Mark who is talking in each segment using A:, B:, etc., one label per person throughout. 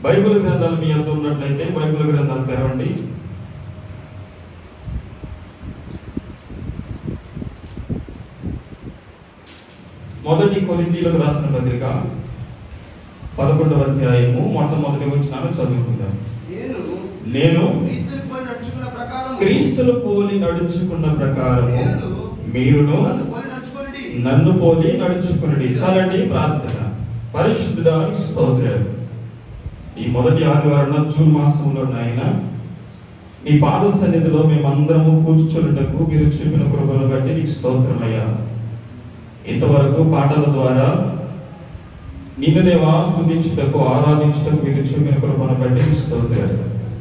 A: Bible గ్రంథాలు మీ అంత ఉన్నట్లయితే బైబిల్ గ్రంథాలు తెరవండి మొదటి కొరింథీలకు రాసిన పత్రిక పదకొండవ అధ్యాయము మొట్టమొదటి వచ్చినాను చదువుకుందాం
B: నేను
A: నేను
B: క్రీస్తుని పోలి నడుచుకున్న ప్రకారం
A: క్రీస్తులు పోలి నడుచుకున్న ప్రకారము మీరును
B: నన్ను పోలి నడుచుకోండి
A: నన్ను పోలి నడుచుకున్నది చాలండి ప్రార్థన పరిశుద్ధానికి స్తోత్రాలు ఈ మొదటి ఆదివారం జూన్ మాసంలో నాయన నీ పాద సన్నిధిలో మేమందరము కూర్చున్నటకు మీరు చూపిన కృపను బట్టి నీకు స్తోత్రమయ్యా ఇంతవరకు పాటల ద్వారా నిన్ను దేవా స్థుతించుటకు ఆరాధించుటకు మీరు చూపిన కృపను బట్టి నీకు స్తోత్రాలు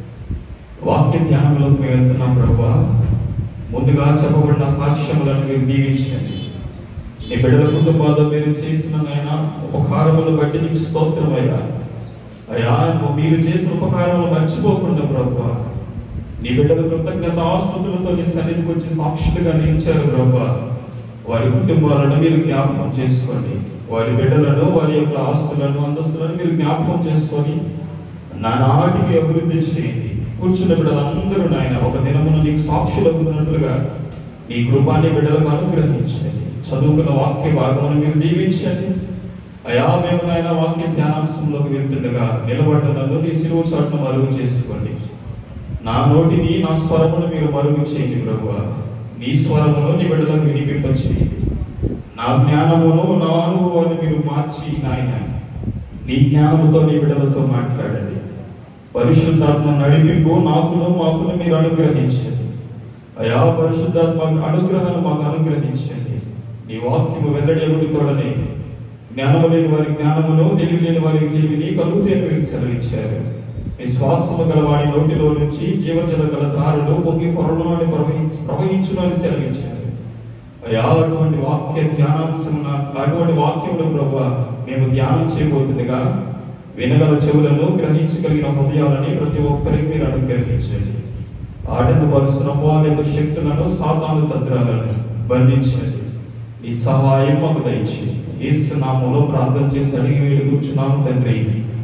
A: వాక్య ధ్యానంలోకి మేము వెళ్తున్నాం ప్రభా ముందుగా చెప్పబడిన సాక్ష్యములను మీరు దీవించండి నీ బిడ్డల కుటుంబాల్లో మీరు చేసిన నాయన ఉపకారములు బట్టి నీకు స్తోత్రం అయ్యా అయ్యా నువ్వు మీరు చేసిన ఉపకారములు మర్చిపోకుండా ప్రభా నీ బిడ్డల కృతజ్ఞత ఆస్తుతులతో నీ సన్నిధికి వచ్చి సాక్షులుగా నిలిచారు ప్రభా వారి కుటుంబాలను మీరు జ్ఞాపకం చేసుకోండి వారి బిడ్డలను వారి యొక్క ఆస్తులను అంతస్తులను మీరు జ్ఞాపకం చేసుకొని నానాటికి అభివృద్ధి చేయండి కూర్చున్న బిడ్డలందరూ నాయన ఒక దినమున నీకు సాక్షులవుతున్నట్లుగా నీ కృపాన్ని బిడ్డలకు అనుగ్రహించండి చదువుకున్న వాక్య భాగమును మీరు దీవించండి అయా మేము నాయన వాక్య ధ్యానాంశంలోకి వెళ్తుండగా నిలబడ్డనను నీ సిలువు చాటును మరుగు చేసుకోండి నా నోటిని నా స్వరమును మీరు మరుగు చేయండి ప్రభువా నీ స్వరమును నీ బిడ్డలకు వినిపింపచేయండి నా జ్ఞానమును నా అనుభవాన్ని మీరు మార్చి నాయన నీ జ్ఞానముతో నీ బిడ్డలతో మాట్లాడండి పరిశుద్ధాత్మ నడిపింపు నాకును మాకును మీరు అనుగ్రహించండి అయా పరిశుద్ధాత్మ అనుగ్రహాన్ని మాకు అనుగ్రహించండి నీ వాక్యము వెల్లడి తోడనే జ్ఞానము లేని వారి జ్ఞానమును తెలివి లేని వారికి తెలివిని కలుగుతే మీరు సెలవిచ్చారు విశ్వాసము గల వాడి నోటిలో నుంచి జీవజల గల దారులు పొంగి పొరలోని ప్రవహించి ప్రవహించును అని సెలవిచ్చారు అయ్యా అటువంటి వాక్య ధ్యానాంశం అటువంటి వాక్యములు ప్రభు మేము ధ్యానం చేయబోతుండగా వినగల చెవులను గ్రహించగలిగిన హృదయాలని ప్రతి ఒక్కరికి మీరు అనుగ్రహించండి ఆటంక పరుస్తున్న వారి యొక్క శక్తులను సాతాను తంత్రాలను బంధించండి ఈ సహాయం మాకు దయచి యేసు నామంలో ప్రార్థన చేసి అడిగి వేలు కూర్చున్నాము తండ్రి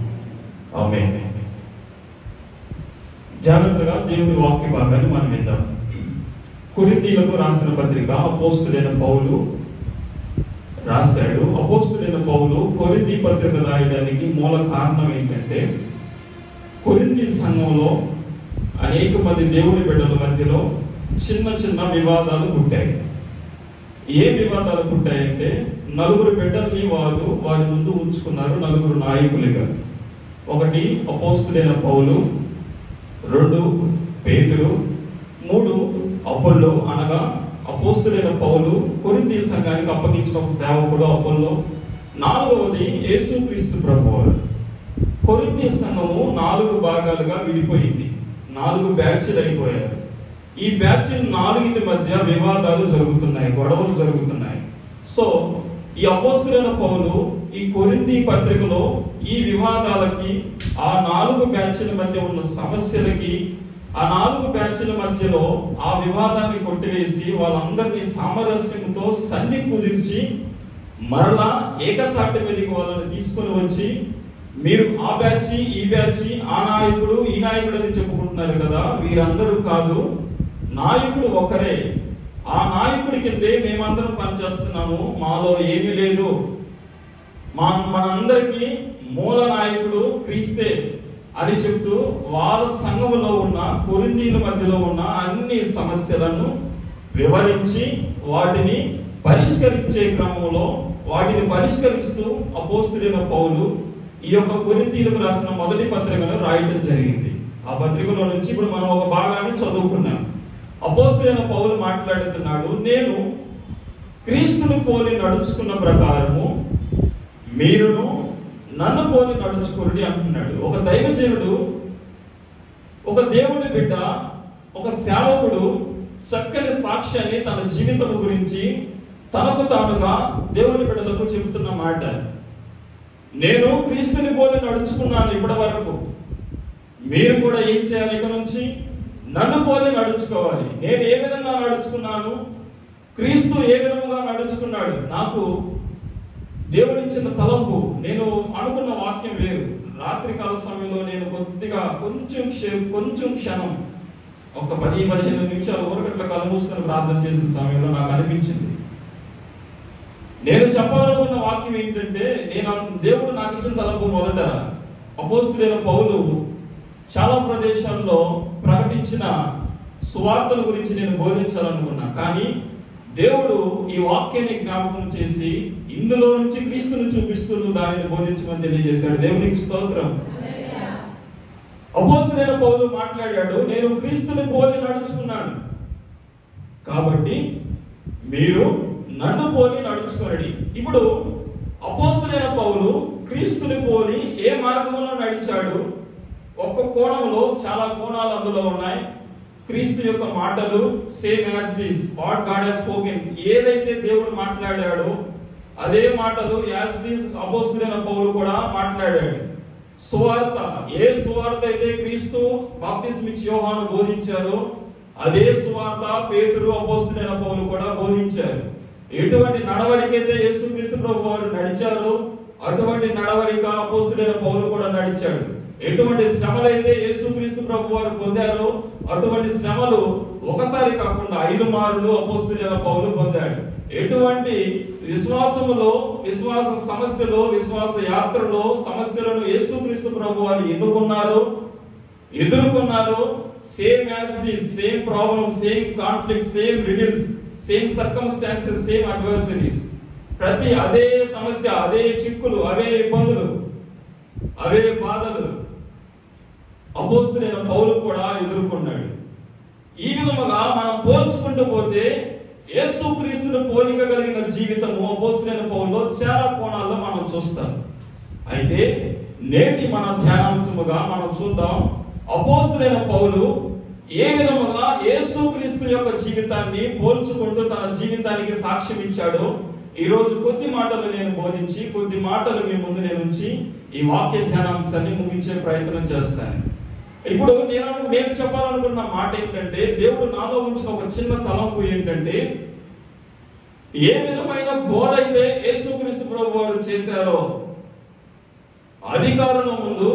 A: ఆమె జాగ్రత్తగా దేవుని వాక్య భాగాన్ని మనం విందాం కొరింథీలకు రాసిన పత్రిక అపోస్తుడైన పౌలు రాశాడు అపోస్తుడైన పౌలు కొరింథీ పత్రిక రాయడానికి మూల కారణం ఏంటంటే కొరింథీ సంఘంలో అనేక మంది దేవుని బిడ్డల మధ్యలో చిన్న చిన్న వివాదాలు పుట్టాయి ఏ వివాదాలు పుట్టాయంటే నలుగురు బిడ్డల్ని వారు వారి ముందు ఉంచుకున్నారు నలుగురు నాయకులుగా ఒకటి అపోస్తుడైన పౌలు రెండు పేతురు మూడు అపోల్లో అనగా అపోస్తులైన పౌలు కొరింథీ సంఘానికి అప్పగించిన ఒక సేవకుడు అపోల్లో నాలుగవది యేసుక్రీస్తు ప్రభువారు కొరింథీ సంఘము నాలుగు భాగాలుగా విడిపోయింది నాలుగు బ్యాచ్లు అయిపోయారు ఈ బ్యాచ్ నాలుగిటి మధ్య వివాదాలు జరుగుతున్నాయి గొడవలు జరుగుతున్నాయి సో ఈ అపోస్తులైన పౌలు ఈ కొరింథీ పత్రికలో ఈ వివాదాలకి ఆ నాలుగు బ్యాచ్ల మధ్య ఉన్న సమస్యలకి ఆ నాలుగు బ్యాచ్ల మధ్యలో ఆ వివాదాన్ని కొట్టివేసి వాళ్ళందరినీ సామరస్యంతో సంధి కుదిర్చి మరలా ఏకతాటి మీదకి వాళ్ళని తీసుకొని వచ్చి మీరు ఆ బ్యాచ్ ఈ బ్యాచ్ ఆ నాయకుడు ఈ నాయకుడు అని చెప్పుకుంటున్నారు కదా వీరందరూ కాదు నాయకుడు ఒకరే ఆ నాయకుడి కిందే మేమందరం పనిచేస్తున్నాము మాలో ఏమీ లేదు మా మనందరికీ మూల నాయకుడు క్రీస్తే అని చెప్తూ వాళ్ళ సంఘములో ఉన్న కొరిందీల మధ్యలో ఉన్న అన్ని సమస్యలను వివరించి వాటిని పరిష్కరించే క్రమంలో వాటిని పరిష్కరిస్తూ అపోస్తులైన పౌలు ఈ యొక్క కొరిందీలకు రాసిన మొదటి పత్రికను రాయటం జరిగింది ఆ పత్రికలో నుంచి ఇప్పుడు మనం ఒక భాగాన్ని చదువుకున్నాం అపోస్తులైన పౌలు మాట్లాడుతున్నాడు నేను క్రీస్తును పోలి నడుచుకున్న ప్రకారము మీరును నన్ను పోలి నడుచుకోండి అంటున్నాడు ఒక దైవజనుడు ఒక దేవుని బిడ్డ ఒక సేవకుడు చక్కని సాక్ష్యాన్ని తన జీవితం గురించి తనకు తానుగా దేవుని బిడ్డలకు చెబుతున్న మాట నేను క్రీస్తుని పోలి నడుచుకున్నాను ఇప్పటి వరకు మీరు కూడా ఏం చేయాలి ఇక నుంచి నన్ను పోలి నడుచుకోవాలి నేను ఏ విధంగా నడుచుకున్నాను క్రీస్తు ఏ విధంగా నడుచుకున్నాడు నాకు దేవుడిచ్చిన తలంపు నేను అనుకున్న వాక్యం వేరు రాత్రికాల సమయంలో నేను కొద్దిగా కొంచెం క్షే- కొంచెం క్షణం ఒక పది పదిహేను నిమిషాలు ఊరగట్ల కళ్ళు మూసుకొని ప్రార్థన చేసిన సమయంలో నాకు అనిపించింది నేను చెప్పాలనుకున్న వాక్యం ఏంటంటే నేను అను- దేవుడు నాకు ఇచ్చిన తలంపు మొదట అపోస్తులైన పౌలు చాలా ప్రదేశాల్లో ప్రకటించిన సువార్తల గురించి నేను బోధించాలనుకున్నా కానీ దేవుడు ఈ వాక్యాన్ని జ్ఞాపకం చేసి ఇందులో నుంచి క్రీస్తును చూపిస్తూ దానిని బోధించమని తెలియజేశాడు దేవునికి స్తోత్రం అపోస్తులైన పౌలు మాట్లాడాడు నేను క్రీస్తుని పోలి నడుచుకున్నాను కాబట్టి మీరు నన్ను పోలి నడుచుకోండి ఇప్పుడు అపోస్తులైన పౌలు క్రీస్తుని పోలి ఏ మార్గంలో నడిచాడు ఒక్క కోణంలో చాలా కోణాలు అందులో ఉన్నాయి క్రీస్తు యొక్క మాటలు same as this what God has spoken ఏదైతే దేవుడు మాట్లాడాడో అదే మాటలు యాజ్ దిస్ అపోస్తులైన పౌలు కూడా మాట్లాడాడు సువార్త ఏ సువార్త అయితే క్రీస్తు బాప్తిస్మిచ్ యోహాను బోధించారో అదే సువార్త పేతురు అపోస్తులైన పౌలు కూడా బోధించారు ఎటువంటి నడవడికైతే యేసుక్రీస్తు ప్రభు వారు నడిచారో అటువంటి నడవడిక అపోస్తులైన పౌలు కూడా నడిచాడు ఎటువంటి శ్రమలైతే యేసుక్రీస్తు ప్రభు వారు పొందారో అటువంటి శ్రమలు ఒకసారి కాకుండా ఐదు మార్లు అపోస్తులైన పౌలు పొందాడు ఎటువంటి విశ్వాసములో విశ్వాస సమస్యలో విశ్వాస యాత్రలో సమస్యలను యేసుక్రీస్తు ప్రభు వారు ఎన్నుకున్నారు ఎదుర్కొన్నారు same as the same problem same conflict same riddles same circumstances same adversaries ప్రతి అదే సమస్య అదే చిక్కులు అవే ఇబ్బందులు అవే బాధలు అపోస్తులైన పౌలు కూడా ఎదుర్కొన్నాడు ఈ విధముగా మనం పోల్చుకుంటూ పోతే యేసుక్రీస్తును పోలిక కలిగిన జీవితము అపోస్తులైన పౌల్లో చాలా కోణాల్లో మనం చూస్తాం అయితే నేటి మన ధ్యానాంశముగా మనం చూద్దాం అపోస్తులైన పౌలు ఏ విధముగా యేసుక్రీస్తు యొక్క జీవితాన్ని పోల్చుకుంటూ తన జీవితానికి సాక్ష్యం ఇచ్చాడో ఈ రోజు కొద్ది మాటలు నేను బోధించి కొద్ది మాటలు మీ ముందు నేను ఉంచి ఈ వాక్య ధ్యానాంశాన్ని ముగించే ప్రయత్నం చేస్తాను ఇప్పుడు నేను నేను చెప్పాలనుకున్న మాట ఏంటంటే దేవుడు నాలో ఉంచిన ఒక చిన్న తలంపు ఏంటంటే ఏ విధమైన బోధ అయితే యేసుక్రీస్తు ప్రభు వారు చేశారో అధికారుల ముందు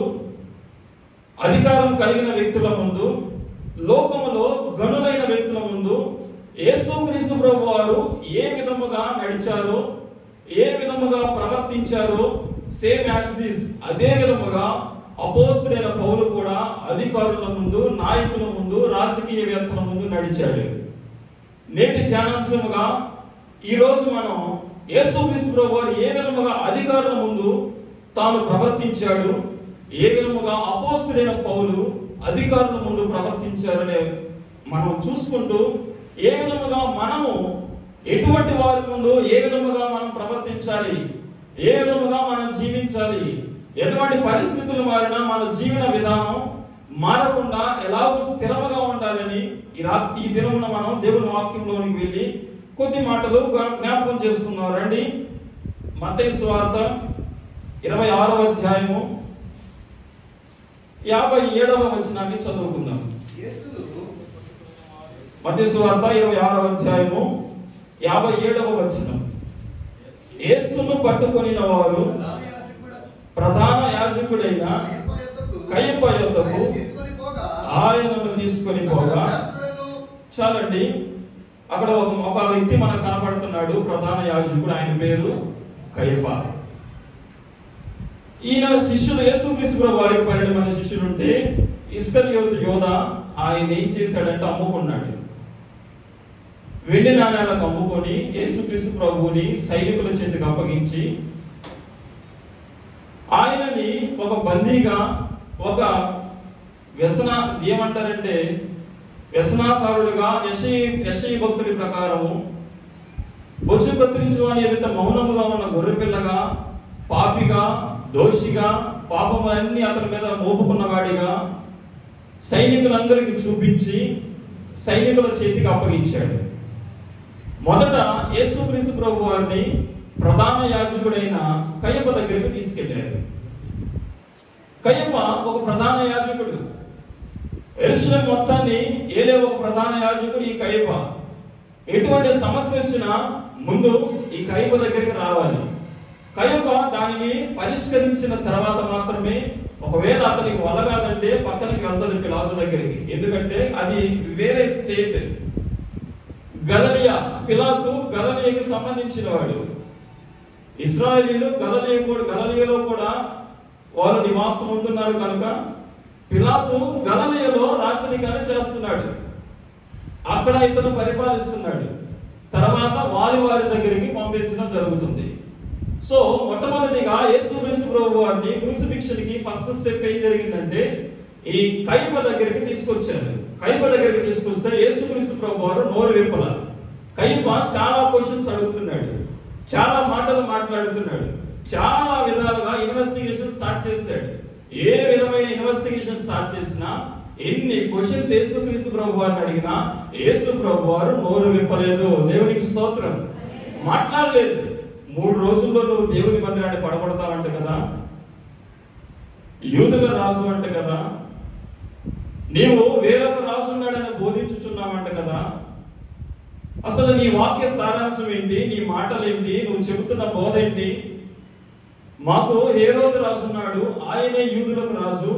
A: అధికారం కలిగిన వ్యక్తుల ముందు లోకములో గనులైన వ్యక్తుల ముందు యేసుక్రీస్తు ప్రభు వారు ఏ విధముగా నడిచారో ఏ విధముగా ప్రవర్తించారో సేమ్ యాజ్ దిస్ అదే విధముగా అపోస్తులైన పౌలు కూడా అధికారుల ముందు నాయకుల ముందు రాజకీయవేత్తల ముందు నడిచాడు నేటి ధ్యానాంశముగా ఈ రోజు మనం యేసుక్రీస్తు ప్రభు వారు ఏ విధముగా అధికారుల ముందు తాను ప్రవర్తించాడు ఏ విధముగా అపోస్తులైన పౌలు అధికారుల ముందు ప్రవర్తించారనే మనం చూసుకుంటూ ఏ విధముగా మనము ఎటువంటి వారి ముందు ఏ విధముగా మనం ప్రవర్తించాలి ఏ విధముగా మనం జీవించాలి ఎటువంటి పరిస్థితులు మారినా మన జీవన విధానం మారకుండా ఎలాగో స్థిరముగా ఉండాలని ఈ రా ఈ దినమున మనం దేవుని వాక్యంలోనికి వెళ్ళి కొద్ది మాటలు జ్ఞా- జ్ఞాపకం చేసుకుందాం రండి మత్తయి సువార్త ఇరవై ఆరవ అధ్యాయము యాభై ఏడవ వచనాన్ని చదువుకుందాం
B: యేసును
A: మత్తయి సువార్త ఇరవై ఆరవ అధ్యాయము యాభై ఏడవ వచనం యేసును పట్టుకొనిన వారు
B: ప్రధాన యాజకుడు
A: ప్రధాన యాజకుడైన
B: కయప యొద్దకు
A: కయప యొద్దకు
B: ఆయన తీసుకొని పోగా
A: ఆయనను తీసుకొని పోగా
B: శాస్త్రులను
A: చాలండి అక్కడ ఒక ఒక వ్యక్తి మనకు కనబడుతున్నాడు ప్రధాన యాజకుడు ఆయన పేరు కయప ఈయన శిష్యులు యేసుక్రీస్తు ప్రభు వారికి పన్నెండు మంది శిష్యులు ఉంటే ఇస్కరియోతు యోధ ఆయన ఏం చేశాడంటే అమ్ముకున్నాడు వెండి నాణ్యాలకు అమ్ముకొని యేసుక్రీస్తు ప్రభువుని సైనికుల చేతికి అప్పగించి ఆయనని ఒక బందీగా ఒక వ్యసన ఏమంటారంటే వ్యసనాకారుడుగా యశీ యశీ భక్తుడి ప్రకారము బొచ్చు కత్తిరించు అని ఎదుట మౌనముగా ఉన్న గొర్రెపిల్లగా పాపిగా దోషిగా పాపములన్నీ అతని మీద మోపుకున్న వాడిగా సైనికులందరికీ చూపించి సైనికుల చేతికి అప్పగించాడు మొదట యేసుక్రీస్తు ప్రభు వారిని ప్రధాన యాజకుడైన కయ్యప దగ్గరికి తీసుకెళ్లారు కయ్యప ఒక ప్రధాన యాజకుడు ఎరుసలేం మొత్తాన్ని ఏలే ఒక ప్రధాన యాజకుడు ఈ కయ్యప ఎటువంటి సమస్య వచ్చినా ముందు ఈ కయ్యప దగ్గరికి రావాలి కయ్యప దానిని పరిష్కరించిన తర్వాత మాత్రమే ఒకవేళ అతనికి వల్ల కాదంటే పక్కనకి వెళ్తుంది పిలాతు దగ్గరికి ఎందుకంటే అది వేరే స్టేట్ గలలియా పిలాతు గలలియకి సంబంధించిన వాడు ఇస్రాయేలీలు గలలియ కూడా గలలియలో కూడా వారు నివాసం ఉంటున్నారు కనుక పిలాతు గలలియలో రాచరికాన్ని చేస్తున్నాడు అక్కడ ఇతను పరిపాలిస్తున్నాడు తర్వాత వారి వారి దగ్గరికి పంపించడం జరుగుతుంది సో మొట్టమొదటిగా యేసుక్రీస్తు ప్రభు వారిని క్రూసిఫిక్షన్కి ఫస్ట్ స్టెప్ ఏం జరిగిందంటే ఈ కైప దగ్గరికి తీసుకొచ్చారు కైప దగ్గరికి తీసుకొస్తే యేసుక్రీస్తు ప్రభు వారు నోరు విప్పల కైప చాలా క్వశ్చన్స్ అడుగుతున్నాడు చాలా మాటలు మాట్లాడుతున్నాడు చాలా విధాలుగా ఇన్వెస్టిగేషన్ స్టార్ట్ చేశాడు ఏ విధమైన ఇన్వెస్టిగేషన్ స్టార్ట్ చేసినా ఎన్ని క్వశ్చన్స్ యేసుక్రీస్తు ప్రభు వారిని అడిగినా యేసు ప్రభు వారు నోరు విప్పలేదు దేవునికి స్తోత్రం మాట్లాడలేదు మూడు రోజుల్లో నువ్వు దేవుని మందిరాన్ని పడగొడతావంట కదా యూదుల రాజు అంట కదా నీవు వేరొక రాజు ఉన్నాడని బోధించుచున్నావంట కదా అసలు నీ వాక్య సారాంశం ఏంటి నీ మాటలు ఏంటి నువ్వు చెబుతున్న బోధ ఏంటి మాకు ఏ రోజు రాసున్నాడు ఆయనే యూదులకు రాజు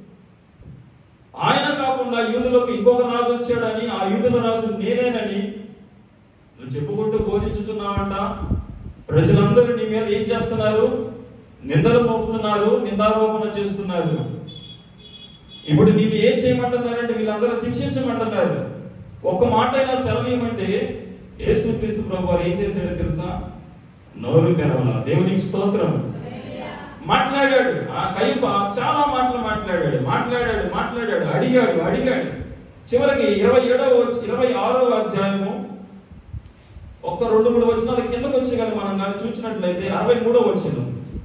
A: ఆయన కాకుండా యూదులకు ఇంకొక రాజు వచ్చాడని ఆ యూదుల రాజు నేనేనని నువ్వు చెప్పుకుంటూ బోధించుతున్నావంట ప్రజలందరూ నీ మీద ఏం చేస్తున్నారు నిందలు మోపుతున్నారు నిందారోపణ చేస్తున్నారు ఇప్పుడు నేను ఏం చేయమంటున్నారంటే వీళ్ళందరూ శిక్షించమంటున్నారు ఒక్క మాట అయినా సెలవు ఇవ్వమంటే యేసుక్రీస్తు ప్రభు వారు ఏం చేశాడో తెలుసా నోరు తెరవల దేవునికి స్తోత్రం మాట్లాడాడు ఆ కైప చాలా మాటలు మాట్లాడాడు మాట్లాడాడు మాట్లాడాడు అడిగాడు అడిగాడు చివరికి ఇరవై ఏడవ ఇరవై ఆరవ అధ్యాయము ఒక్క రెండు మూడు వచనాల కిందకు వచ్చి కానీ మనం కానీ చూసినట్లయితే అరవై మూడో వచ్చిన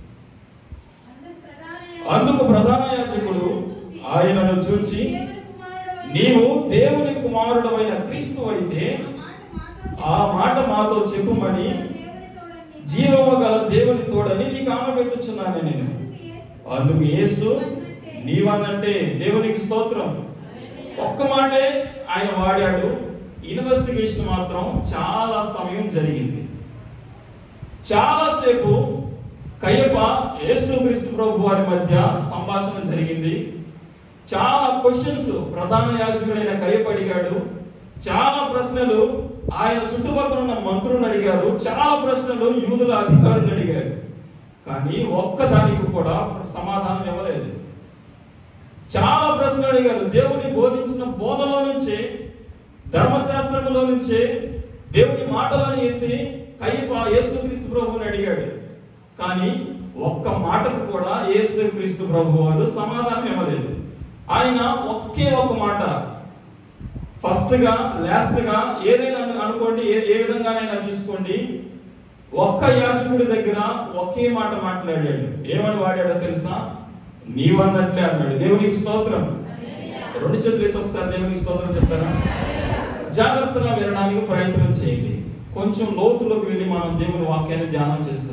A: అందుకు ప్రధాన యాజకుడు ఆయనను చూచి నీవు దేవుని కుమారుడవైన క్రీస్తు అయితే ఆ మాట మాతో చెప్పుమని జీవము గల దేవుని తోడని నీకు ఆమెపెట్టుచున్నాను నేను అందుకు యేసు నీవన్నంటే దేవునికి స్తోత్రం ఒక్క మాటే ఆయన వాడాడు ఇన్వెస్టిగేషన్ మాత్రం చాలా సమయం జరిగింది చాలాసేపు కయ్యప యేసుక్రీస్తు ప్రభు వారి మధ్య సంభాషణ జరిగింది చాలా క్వశ్చన్స్ ప్రధాన యాజకుడైన కయ్యప అడిగాడు చాలా ప్రశ్నలు ఆయన చుట్టుపక్కల ఉన్న మంత్రులను అడిగారు చాలా ప్రశ్నలు యూదుల అధికారులు అడిగారు కానీ ఒక్కదానికి కూడా సమాధానం ఇవ్వలేదు చాలా ప్రశ్నలు అడిగారు దేవుని బోధించిన బోధలో నుంచే ధర్మశాస్త్రంలో నుంచే దేవుని మాటలను ఎత్తి కయ్యప యేసుక్రీస్తు ప్రభువుని అడిగాడు కానీ ఒక్క మాటకు కూడా యేసుక్రీస్తు ప్రభు వారు సమాధానం ఇవ్వలేదు ఆయన ఒకే ఒక మాట ఫస్ట్ గా లాస్ట్ గా ఏదైనా అను- అనుకోండి ఏ ఏ విధంగానైనా తీసుకోండి ఒక్క యాజకుడి దగ్గర ఒకే మాట మాట్లాడాడు ఏమని వాడాడో తెలుసా నీవన్నట్లే అన్నాడు దేవునికి స్తోత్రం రెండు చేతులు ఎత్తి ఒకసారి దేవునికి స్తోత్రం చెప్తారా జాగ్రత్తగా వినడానికి ప్రయత్నం చేయండి కొంచెం లోతులోకి వెళ్ళి మనం దేవుని వాక్యాన్ని ధ్యానం చేస్తున్నాం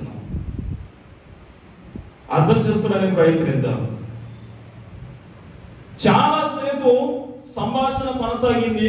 A: అర్థం చేసుకోవడానికి ప్రయత్నిద్దాం చాలాసేపు సంభాషణ కొనసాగింది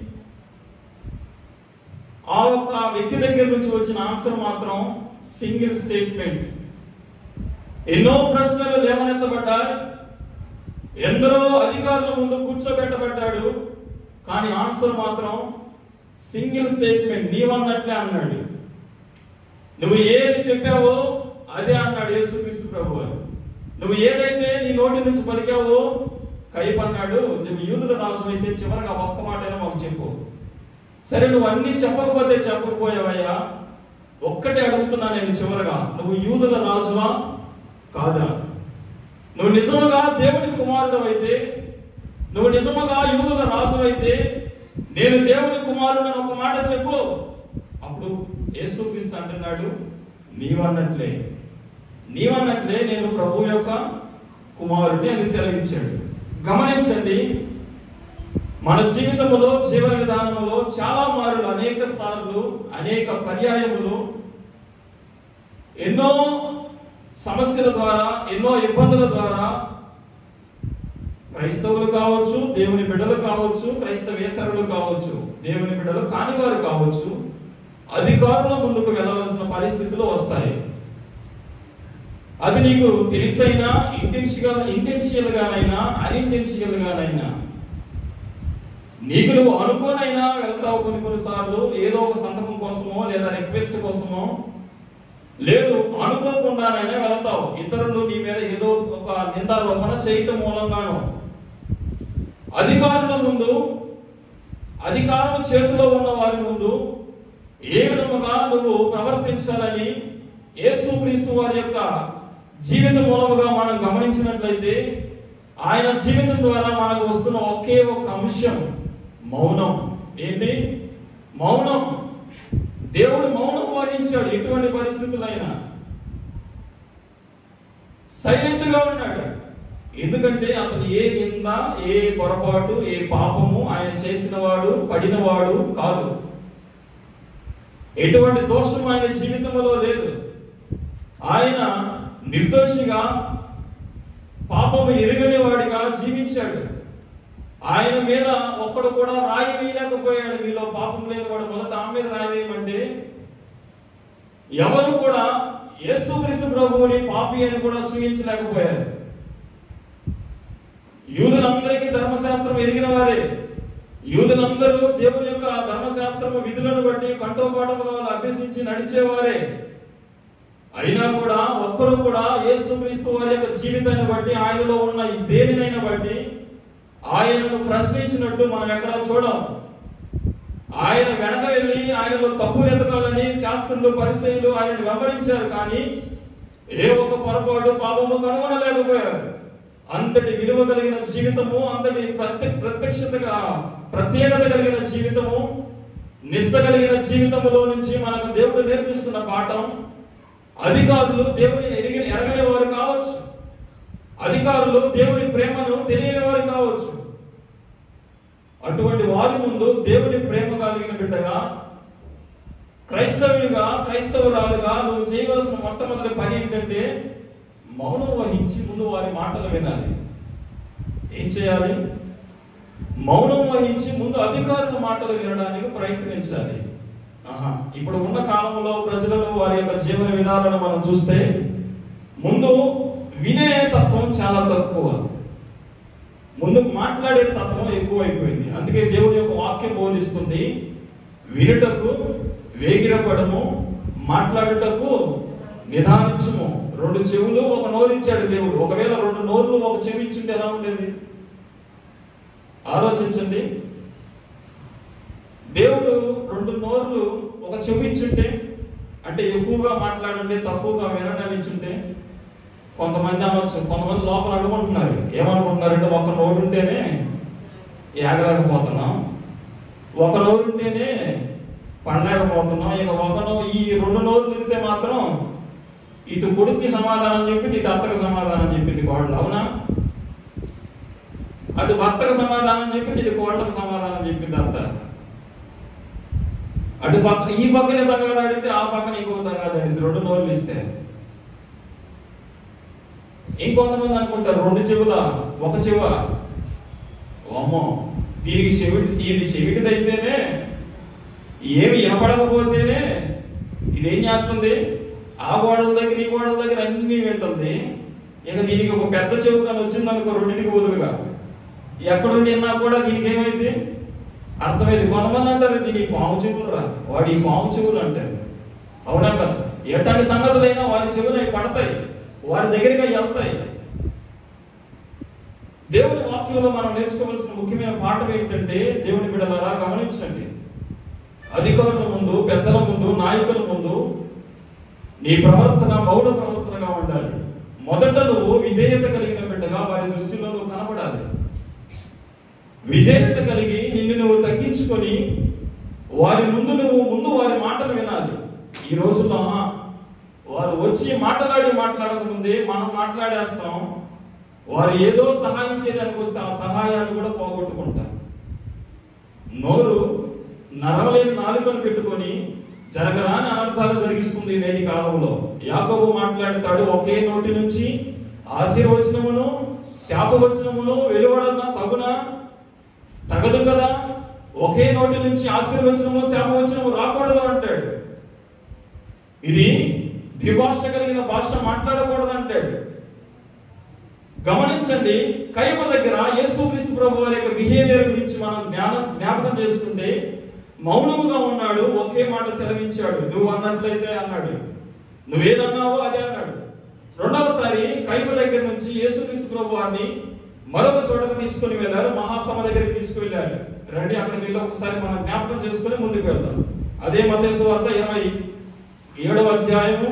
A: ఆ ఒక్క వ్యక్తి దగ్గర నుంచి వచ్చిన ఆన్సర్ మాత్రం సింగిల్ స్టేట్మెంట్ ఎన్నో ప్రశ్నలు లేవనెత్తబడ్డాయి ఎందరో అధికారుల ముందు కూర్చోబెట్టబడ్డాడు కానీ ఆన్సర్ మాత్రం సింగిల్ స్టేట్మెంట్ నీవన్నట్లే అన్నాడు నువ్వు ఏది చెప్పావో అదే అన్నాడు యేసుక్రీస్తు ప్రభు నువ్వు ఏదైతే నీ నోటి నుంచి పలికావో కైపు అన్నాడు నువ్వు యూదుల రాజు అయితే చివరిగా ఒక్క మాటైనా మాకు చెప్పు సరే నువ్వు అన్ని చెప్పకపోతే చెప్పకపోయావయ్యా ఒక్కటే అడుగుతున్నా నేను చివరగా నువ్వు యూదుల రాజువా కాదా నువ్వు నిజముగా దేవుని కుమారుడు అయితే నువ్వు నిజముగా యూదుల రాజు అయితే నేను దేవుని కుమారుడు ఒక మాట చెప్పు అప్పుడు యేసుక్రీస్తు అంటున్నాడు నీవన్నట్లే నీవన్నట్లే నేను ప్రభు యొక్క కుమారుడిని అని సెలవించాడు గమనించండి మన జీవితంలో జీవన విధానంలో చాలా మారులు అనేక సార్లు అనేక పర్యాయములు ఎన్నో సమస్యల ద్వారా ఎన్నో ఇబ్బందుల ద్వారా క్రైస్తవులు కావచ్చు దేవుని బిడ్డలు కావచ్చు క్రైస్తవేతరులు కావచ్చు దేవుని బిడ్డలు కానివారు కావచ్చు అధికారుల ముందుకు వెళ్ళవలసిన పరిస్థితులు వస్తాయి అది నీకు తెలిసైనా ఇంటెన్షియల్ ఇంటెన్షియల్ గానైనా అన్ఇంటెన్షియల్ గానైనా నీకు నువ్వు అనుకోనైనా వెళ్తావు కొన్ని కొన్నిసార్లు ఏదో ఒక సంతకం కోసమో లేదా రిక్వెస్ట్ కోసమో లేదు అనుకోకుండానైనా వెళ్తావు ఇతరులు నీ మీద ఏదో ఒక నిందారోపణ చేయటం మూలంగాను అధికారుల ముందు అధికారం చేతిలో ఉన్న వారి ముందు ఏ విధముగా నువ్వు ప్రవర్తించాలని యేసుక్రీస్తు వారి యొక్క జీవిత మూలముగా మనం గమనించినట్లయితే ఆయన జీవితం ద్వారా మనకు వస్తున్న ఒకే ఒక అంశం మౌనం ఏంటి మౌనం దేవుడు మౌనం వహించాడు ఎటువంటి పరిస్థితులైనా సైలెంట్ గా ఉన్నాడు ఎందుకంటే అతను ఏ నింద ఏ పొరపాటు ఏ పాపము ఆయన చేసిన వాడు పడినవాడు కాదు ఎటువంటి దోషం ఆయన జీవితంలో లేదు ఆయన నిర్దోషిగా పాపము ఎరుగని వాడిగా జీవించాడు ఆయన మీద ఒక్కడు కూడా రాయి వేయలేకపోయాడు మీలో పాపం లేని వాడు మొదట ఆమె మీద రాయి వేయమంటే ఎవరు కూడా యేసుక్రీస్తు ప్రభువుని పాపి అని కూడా చూపించలేకపోయారు యూదులందరికీ ధర్మశాస్త్రం ఎరిగిన వారే యూదులందరూ దేవుని యొక్క ధర్మశాస్త్రము విధులను బట్టి కంఠోపాఠముగా వాళ్ళు అభ్యసించి నడిచేవారే అయినా కూడా ఒక్కరు కూడా యేసుక్రీస్తు వారి యొక్క జీవితాన్ని బట్టి ఆయనలో ఉన్న ఈ దేనినైనా బట్టి ఆయనను ప్రశ్నించినట్టు మనం ఎక్కడా చూడం ఆయన వెనక వెళ్ళి ఆయనలో తప్పు ఎదగాలని శాస్త్రులు పరిచయులు ఆయనను వెంబడించారు కానీ ఏ ఒక్క పొరపాటు పాపము కనుగొనలేకపోయారు అంతటి విలువ కలిగిన జీవితము అంతటి ప్రత్య ప్రత్యక్షతగా ప్రత్యేకత కలిగిన జీవితము నిష్ట కలిగిన జీవితములో నుంచి మనకు దేవుడు నేర్పిస్తున్న పాఠం అధికారులు దేవుని ఎరిగి ఎరగని వారు కావచ్చు అధికారులు దేవుని ప్రేమను తెలియని వారు కావచ్చు అటువంటి వారి ముందు దేవుని ప్రేమ కలిగిన బిడ్డగా క్రైస్తవుడిగా క్రైస్తవురాలుగా నువ్వు చేయవలసిన మొట్టమొదటి పని ఏంటంటే మౌనం వహించి ముందు వారి మాటలు వినాలి ఏం చేయాలి మౌనం వహించి ముందు అధికారుల మాటలు వినడానికి ప్రయత్నించాలి ఆహా ఇప్పుడు ఉన్న కాలంలో ప్రజలను వారి యొక్క జీవన విధానాలను మనం చూస్తే ముందు వినే తత్వం చాలా తక్కువ ముందు మాట్లాడే తత్వం ఎక్కువైపోయింది అందుకే దేవుడి యొక్క వాక్యం బోధిస్తుంది వినుటకు వేగిరపడము మాట్లాడుటకు నిదానించము రెండు చెవులు ఒక నోరు ఇచ్చాడు దేవుడు ఒకవేళ రెండు నోర్లు ఒక చెవి ఇచ్చింటే ఎలా ఉండేది ఆలోచించండి దేవుడు రెండు నోర్లు ఒక చెవి ఇచ్చుంటే అంటే ఎక్కువగా మాట్లాడండి తక్కువగా వినడానిచ్చుంటే కొంతమంది అనొచ్చు కొంతమంది లోపల అనుకుంటున్నారు ఏమనుకుంటున్నారంటే ఒక నోరు ఉంటేనే ఏగలేకపోతున్నాం ఒక నోరు ఉంటేనే పండలేకపోతున్నాం ఇక ఒక నో ఈ రెండు నోరులు తింటే మాత్రం ఇటు కొడుక్కి సమాధానం చెప్పింది ఇటు అత్తకు సమాధానం చెప్పింది కోడలు అవునా అటు భర్తకు సమాధానం చెప్పింది ఇటు కోడలకు సమాధానం చెప్పింది అత్త అటు పక్క ఈ పక్కనే తగలదాడితే ఆ పక్కన ఇంకొక తగలదాడింది రెండు నోర్లు ఇస్తే ఇంకొంతమంది అనుకుంటారు రెండు చెవుల ఒక చెవ అమ్మో దీనికి చెవిటి ఇది చెవిటిది అయితేనే ఏమి వినపడకపోతేనే ఇదేం చేస్తుంది ఆ గోడల దగ్గర ఈ గోడల దగ్గర అన్ని వింటుంది ఇక దీనికి ఒక పెద్ద చెవు కానీ వచ్చింది అనుకో రెండింటికి వదులుగా ఎక్కడుండి విన్నా కూడా దీనికి ఏమైంది అర్థమైంది కొంతమంది అంటారు దీని పాము చెవులు రా వాడి ఈ పాము చెవులు అంటారు అవునా కదా ఎట్లాంటి సంగతులైనా వారి చెవులు అవి పడతాయి వారి దగ్గరగా వెళ్తాయి దేవుని వాక్యంలో మనం నేర్చుకోవాల్సిన ముఖ్యమైన పాఠం ఏంటంటే దేవుని బిడ్డలారా గమనించండి అధికారుల ముందు పెద్దల ముందు నాయకుల ముందు నీ ప్రవర్తన మౌన ప్రవర్తనగా ఉండాలి మొదట నువ్వు విధేయత కలిగిన బిడ్డగా వారి దృష్టిలో నువ్వు కనబడాలి విధేయత కలిగి నిన్ను నువ్వు తగ్గించుకొని వారి ముందు నువ్వు ముందు వారి మాటలు వినాలి ఈ రోజుల్లో ఆహా, వారు వచ్చి మాట్లాడి మాట్లాడక ముందే మనం మాట్లాడేస్తాం వారు ఏదో సహాయం చేయడానికి వస్తే ఆ సహాయాన్ని కూడా పోగొట్టుకుంటారు నోరు నరవలేని నాలుకను పెట్టుకొని జరగరాని అనర్థాలు జరిగిస్తుంది నేటి కాలంలో యాకోబు మాట్లాడతాడు ఒకే నోటి నుంచి ఆశీర్వచనమును శాపవచనమును వెలువడన తగునా తగదు కదా ఒకే నోటి నుంచి ఆశీర్వచనము శాపవచనము రాకూడదు అంటాడు ఇది ద్విభాష కలిగిన భాష మాట్లాడకూడదు అంటాడు గమనించండి కైప దగ్గర యేసుక్రీస్తు ప్రభు వారి యొక్క బిహేవియర్ గురించి మనం జ్ఞానం జ్ఞాపకం చేసుకుంటే మౌనముగా ఉన్నాడు ఒకే మాట సెలవించాడు నువ్వు అన్నట్లయితే అన్నాడు నువ్వేదన్నావో అదే అన్నాడు రెండవసారి కైప దగ్గర నుంచి యేసుక్రీస్తు ప్రభు వారిని మరొక చోటకు తీసుకుని వెళ్ళారు మహాసభ దగ్గరికి తీసుకువెళ్ళారు రండి అక్కడికి వెళ్ళి ఒకసారి మనం జ్ఞాపకం చేసుకుని ముందుకు వెళ్దాం అదే మతేసు వార్త ఇరవై ఏడవ అధ్యాయము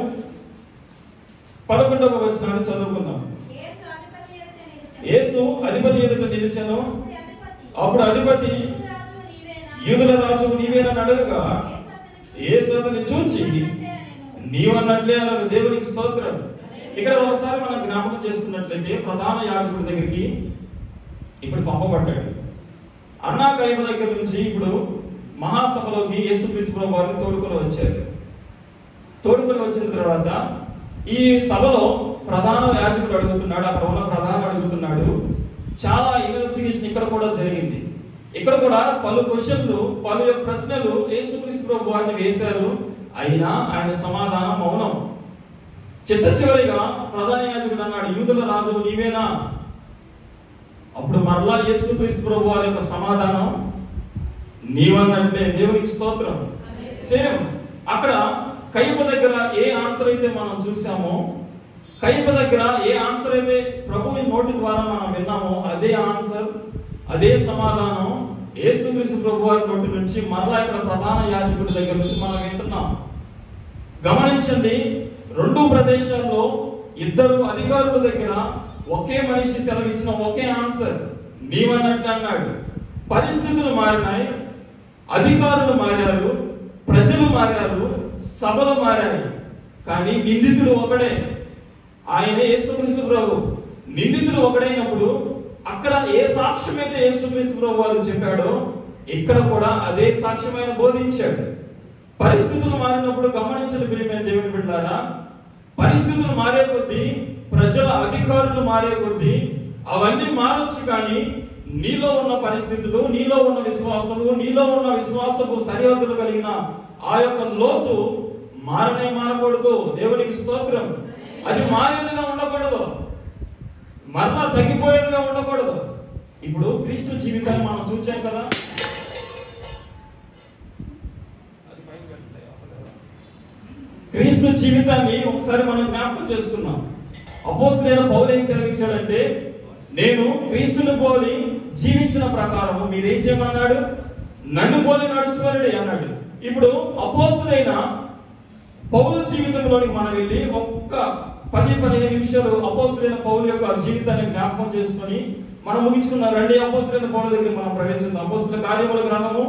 A: పదకొండవ వచనాన్ని చదువుకుందాం
C: యేసు అధిపతి ఎదుట నిలిచెను.
A: యేసు అధిపతి ఎదుట నిలిచెను
C: అప్పుడు
A: అప్పుడు
C: అధిపతి,
A: అధిపతి
C: "యూదుల
A: యూదుల
C: రాజువు నీవేనా?"
A: రాజు నీవేనని అడగగా
C: యేసు
A: యేసు
C: అతన్ని
A: అతన్ని చూచి
C: "నీవన్నట్టే" అనెను.
A: నీవన్నట్లే అన్నాడు దేవునికి స్తోత్రం ఇక్కడ ఒకసారి మనం జ్ఞాపకం చేసుకున్నట్లయితే ప్రధాన యాజకుడి దగ్గరికి ఇప్పుడు పంపబడ్డాడు అన్నా కైమ దగ్గర నుంచి ఇప్పుడు మహాసభలోకి యేసుక్రీస్తు ప్రభు వారిని తోడుకొని వచ్చారు తోడుకొని వచ్చిన తర్వాత ఈ సభలో ప్రధాన యాజకుడు అడుగుతున్నాడు అక్కడ ఉన్న ప్రధాన అడుగుతున్నాడు చాలా ఇన్వెస్టిగేషన్ ఇక్కడ కూడా జరిగింది ఇక్కడ కూడా పలు క్వశ్చన్లు పలు యొక్క ప్రశ్నలు యేసుక్రీస్తు ప్రభు వారిని వేశారు అయినా ఆయన సమాధానం మౌనం చిట్ట చివరిగా ప్రధాన యాజకుడు అన్నాడు యూదుల రాజు నీవేనా అప్పుడు మరలా యేసుక్రీస్తు ప్రభు వారి యొక్క సమాధానం నీవన్నట్లే దేవునికి స్తోత్రం సేమ్ అక్కడ కైప దగ్గర ఏ ఆన్సర్ అయితే మనం చూసామో కైప దగ్గర ఏ ఆన్సర్ అయితే ప్రభువు నోటి ద్వారా మనం విన్నామో అదే ఆన్సర్ అదే సమాధానం యేసుక్రీస్తు ప్రభు వారి నోటి నుంచి మరలా ఇక్కడ ప్రధాన యాజకుడి దగ్గర నుంచి మనం వింటున్నాం గమనించండి రెండు ప్రదేశాల్లో ఇద్దరు అధికారుల దగ్గర ఒకే మనిషి సెలవిచ్చిన ఒకే ఆన్సర్ నీవన్నట్టు అన్నాడు పరిస్థితులు మారినాయి అధికారులు మారారు ప్రజలు మారారు సభలు మారాయి కానీ నిందితుడు ఒకడే ఆయనే యేసుక్రీస్తు ప్రభు నిందితుడు ఒకడైనప్పుడు అక్కడ ఏ సాక్ష్యం అయితే యేసుక్రీస్తు ప్రభు వారు చెప్పాడో ఇక్కడ కూడా అదే సాక్ష్యం ఆయన బోధించాడు పరిస్థితులు మారినప్పుడు గమనించని ప్రియమైన దేవుని బిడ్డారా పరిస్థితులు మారే కొద్దీ ప్రజల అధికారులు మారే కొద్దీ అవన్నీ మారొచ్చు కానీ నీలో ఉన్న పరిస్థితులు నీలో ఉన్న విశ్వాసము నీలో ఉన్న విశ్వాసపు సరిహద్దులు కలిగిన ఆ యొక్క లోతు మారనే మారకూడదు దేవునికి స్తోత్రం అది మారేదిగా ఉండకూడదు మరలా తగ్గిపోయేదిగా ఉండకూడదు ఇప్పుడు క్రీస్తు జీవితాన్ని మనం చూచాం కదా క్రీస్తు జీవితాన్ని ఒకసారి మనం జ్ఞాపకం చేసుకున్నాం అపోస్తులైన పౌలు ఏం సెలవించాడంటే నేను క్రీస్తుని పోలి జీవించిన ప్రకారం మీరేం చేయమన్నాడు నన్ను పోలి నడుచుకోలేడు అన్నాడు ఇప్పుడు అపోస్తులైన పౌలు జీవితంలోనికి మనం వెళ్ళి ఒక్క పది పదిహేను నిమిషాలు అపోస్తులైన పౌలు యొక్క జీవితాన్ని జ్ఞాపకం చేసుకొని మనం ముగించుకున్నాం రండి అపోస్తులైన పౌల దగ్గర మనం ప్రవేశిద్దాం అపోస్తుల కార్యముల గ్రంథము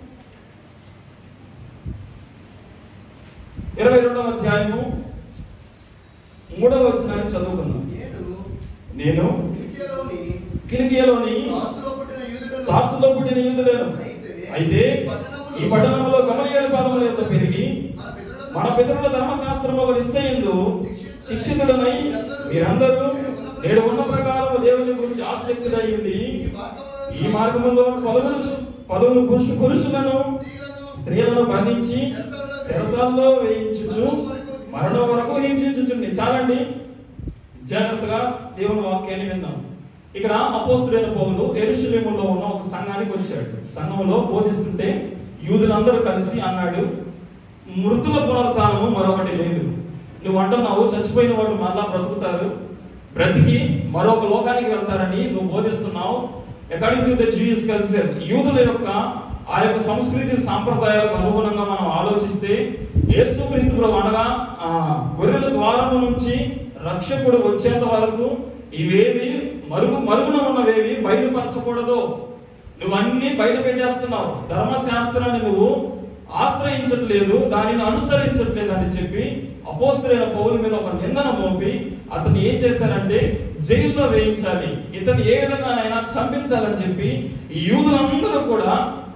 A: ఇరవై రెండవ అధ్యాయము మూడవ వచనాన్ని చదువుకున్నాం
B: నేడు
A: నేను
B: కిలికియలోని
A: కిలికియలోని
B: తార్సులో పుట్టిన యూదులను
A: తార్సులో పుట్టిన యూదులను అయితే ఈ పట్టణంలో గమనియల పాదముల యొక్క పెరిగి
B: మన పితరుల
A: మన పితరుల ధర్మశాస్త్రము నిశ్చయందు శిక్షితులనై మీరందరూ నేడు ఉన్న ప్రకారం దేవుని గురించి ఆసక్తులై ఉండి
B: ఈ మార్గములో
A: ఈ మార్గంలో పలువురు పలువురు పురుషు పురుషులను
B: స్త్రీలను
A: స్త్రీలను బంధించి శరసాల్లో వేయించుచు మరణం వరకు హింసించుచుంది చాలండి జాగ్రత్తగా దేవుని వాక్యాన్ని విన్నాం ఇక్కడ అపోస్తుడైన పౌలు ఎరుషలేములో ఉన్న ఒక సంఘానికి వచ్చాడు సంఘంలో బోధిస్తుంటే యూదులందరూ కలిసి అన్నాడు మృతుల పునరుత్థానము మరొకటి లేదు నువ్వు అంటున్నావు చచ్చిపోయిన వాళ్ళు మరలా బ్రతుకుతారు బ్రతికి మరొక లోకానికి వెళ్తారని నువ్వు బోధిస్తున్నావు according to the Jesus culture యూదుల యొక్క ఆ యొక్క సంస్కృతి సాంప్రదాయాలకు అనుగుణంగా మనం ఆలోచిస్తే యేసుక్రీస్తు ప్రభు అనగా ఆ గొర్రెల ద్వారము నుంచి రక్షకుడు వచ్చేంత వరకు ఇవేవి మరుగు మరుగున ఉన్నవేవి బయలుపరచకూడదు నువ్వన్నీ బయట పెట్టేస్తున్నావు ధర్మశాస్త్రాన్ని నువ్వు ఆశ్రయించట్లేదు దానిని అనుసరించట్లేదు అని చెప్పి అపోస్తులైన పౌలు మీద ఒక నిందన మోపి అతను ఏం చేశారంటే జైల్లో వేయించాలి ఇతను ఏ విధంగానైనా చంపించాలని చెప్పి ఈ యూదులందరూ కూడా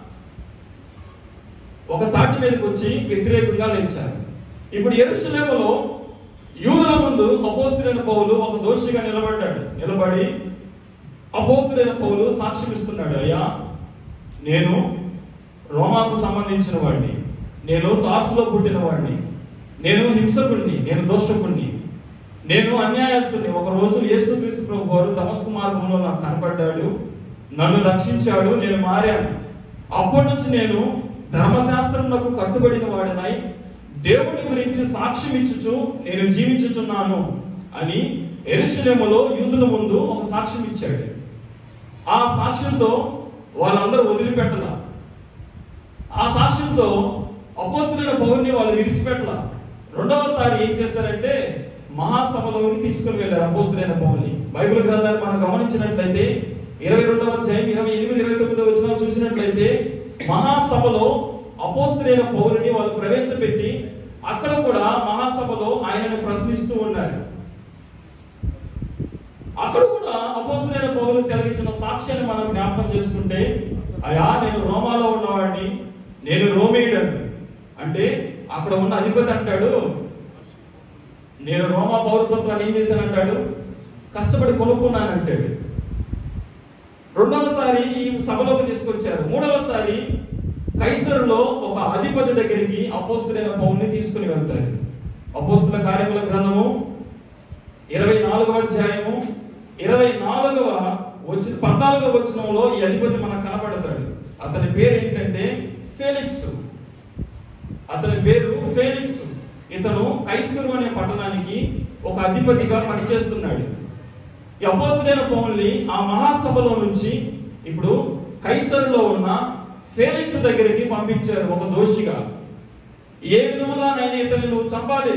A: ఒక తాటి మీదకి వచ్చి వ్యతిరేకంగా లేచారు ఇప్పుడు ఎరుసలేములో యూదుల ముందు అపోస్తులైన పౌలు ఒక దోషిగా నిలబడ్డాడు నిలబడి అపోస్తులైన పౌలు సాక్ష్యం ఇస్తున్నాడు అయ్యా నేను రోమాకు సంబంధించిన వాడిని నేను తార్సులో పుట్టిన వాడిని నేను హింసకుణ్ణి నేను దోషకుణ్ణి నేను అన్యాయస్తుని ఒక రోజు యేసుక్రీస్తు ప్రభు వారు దమస్కు మార్గంలో నాకు కనపడ్డాడు నన్ను రక్షించాడు నేను మారాను అప్పటి నుంచి నేను ధర్మశాస్త్రంలో కట్టుబడిన వాడినై దేవుని గురించి సాక్ష్యం ఇచ్చుచు నేను జీవించుచున్నాను అని ఎరుషలేములో యూదుల ముందు ఒక సాక్ష్యం ఇచ్చాడు ఆ సాక్ష్యంతో వాళ్ళందరూ వదిలిపెట్టల ఆ సాక్ష్యంతో అపోస్తులైన పౌరుని వాళ్ళు విడిచిపెట్టల రెండవసారి ఏం చేశారంటే మహాసభలోకి తీసుకుని వెళ్ళారు అపోస్తులైన పౌరుని బైబిల్ గ్రంథాన్ని మనం గమనించినట్లయితే ఇరవై రెండవ అధ్యాయం ఇరవై ఎనిమిది ఇరవై తొమ్మిది వచ్చిన చూసినట్లయితే మహాసభలో అపోస్తులైన పౌరుని వాళ్ళు ప్రవేశపెట్టి అక్కడ కూడా మహాసభలో ఆయనను ప్రశ్నిస్తూ ఉన్నారు అక్కడ కూడా అపోస్తులైన పౌరులు సెలవిచ్చిన సాక్ష్యాన్ని మనం జ్ఞాపకం చేసుకుంటే అయా నేను రోమాలో ఉన్నవాడిని నేను రోమేయుడను అంటే అక్కడ ఉన్న అధిపతి అంటాడు నేను రోమా పౌరసత్వాన్ని ఏం చేశానంటాడు కష్టపడి కొనుక్కున్నాను అంటాడు రెండవసారి ఈ సభలోకి తీసుకొచ్చారు మూడవసారి కైసరులో ఒక అధిపతి దగ్గరికి అపోస్తులైన పౌల్ని తీసుకుని వెళ్తారు అపోస్తుల కార్యముల గ్రంథము ఇరవై నాలుగవ అధ్యాయము ఇరవై నాలుగవ వచ్చి పద్నాలుగవ వచనంలో ఈ అధిపతి మనకు కనపడతాడు అతని పేరు ఏంటంటే ఫేలిక్స్ అతని పేరు ఫేలిక్స్ ఇతను కైసరు అనే పట్టణానికి ఒక అధిపతిగా పనిచేస్తున్నాడు ఈ అపోస్తులైన పౌల్ని ఆ మహాసభలో నుంచి ఇప్పుడు కైసరులో ఉన్న ఫేలిక్స్ దగ్గరికి పంపించారు ఒక దోషిగా ఏ విధముగానైనా ఇతన్ని నువ్వు చంపాలి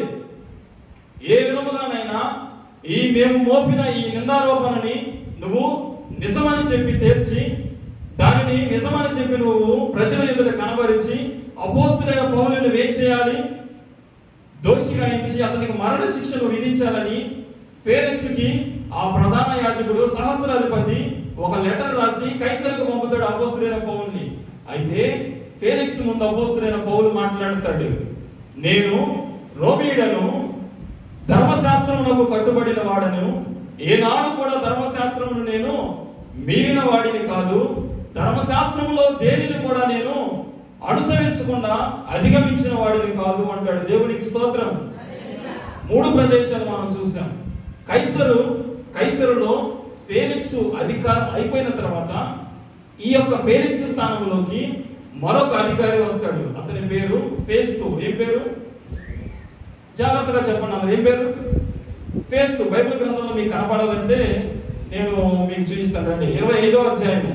A: ఏ విధముగానైనా ఈ మేము మోపిన ఈ నిందారోపణని నువ్వు నిజమని చెప్పి తేల్చి దానిని నిజమని చెప్పి నువ్వు ప్రజల ఎదుట కనబరిచి అపోస్తులైన పౌరులను ఏం చేయాలి దోషిగా ఎంచి అతనికి మరణ శిక్షను విధించాలని ఫేరెక్స్ కి ఆ ప్రధాన యాజకుడు సహస్రాధిపతి ఒక లెటర్ రాసి కైసరుకు పంపుతాడు అపోస్తులైన పౌల్ని అయితే ఫేలిక్స్ ముందు అపోస్తులైన పౌలు మాట్లాడతాడు నేను రోమీయుడను ధర్మశాస్త్రమునకు కట్టుబడిన వాడను ఏనాడు కూడా ధర్మశాస్త్రమును నేను మీరిన వాడిని కాదు ధర్మశాస్త్రంలో దేనిని కూడా నేను అనుసరించకుండా అధిగమించిన వాడిని కాదు అంటాడు దేవునికి స్తోత్రం మూడు ప్రదేశాలు మనం చూసాం కైసరు కైసరులో ఫేలిక్స్ అధికారం అయిపోయిన తర్వాత ఈ యొక్క ఫేలిక్స్ స్థానంలోకి మరొక అధికారి వస్తాడు అతని పేరు ఫేస్తు ఏం పేరు జాగ్రత్తగా చెప్పండి అన్న ఏం పేరు ఫేస్తు బైబిల్ గ్రంథంలో మీకు కనపడాలంటే నేను మీకు చూపిస్తాను రండి ఇరవై ఐదో అధ్యాయం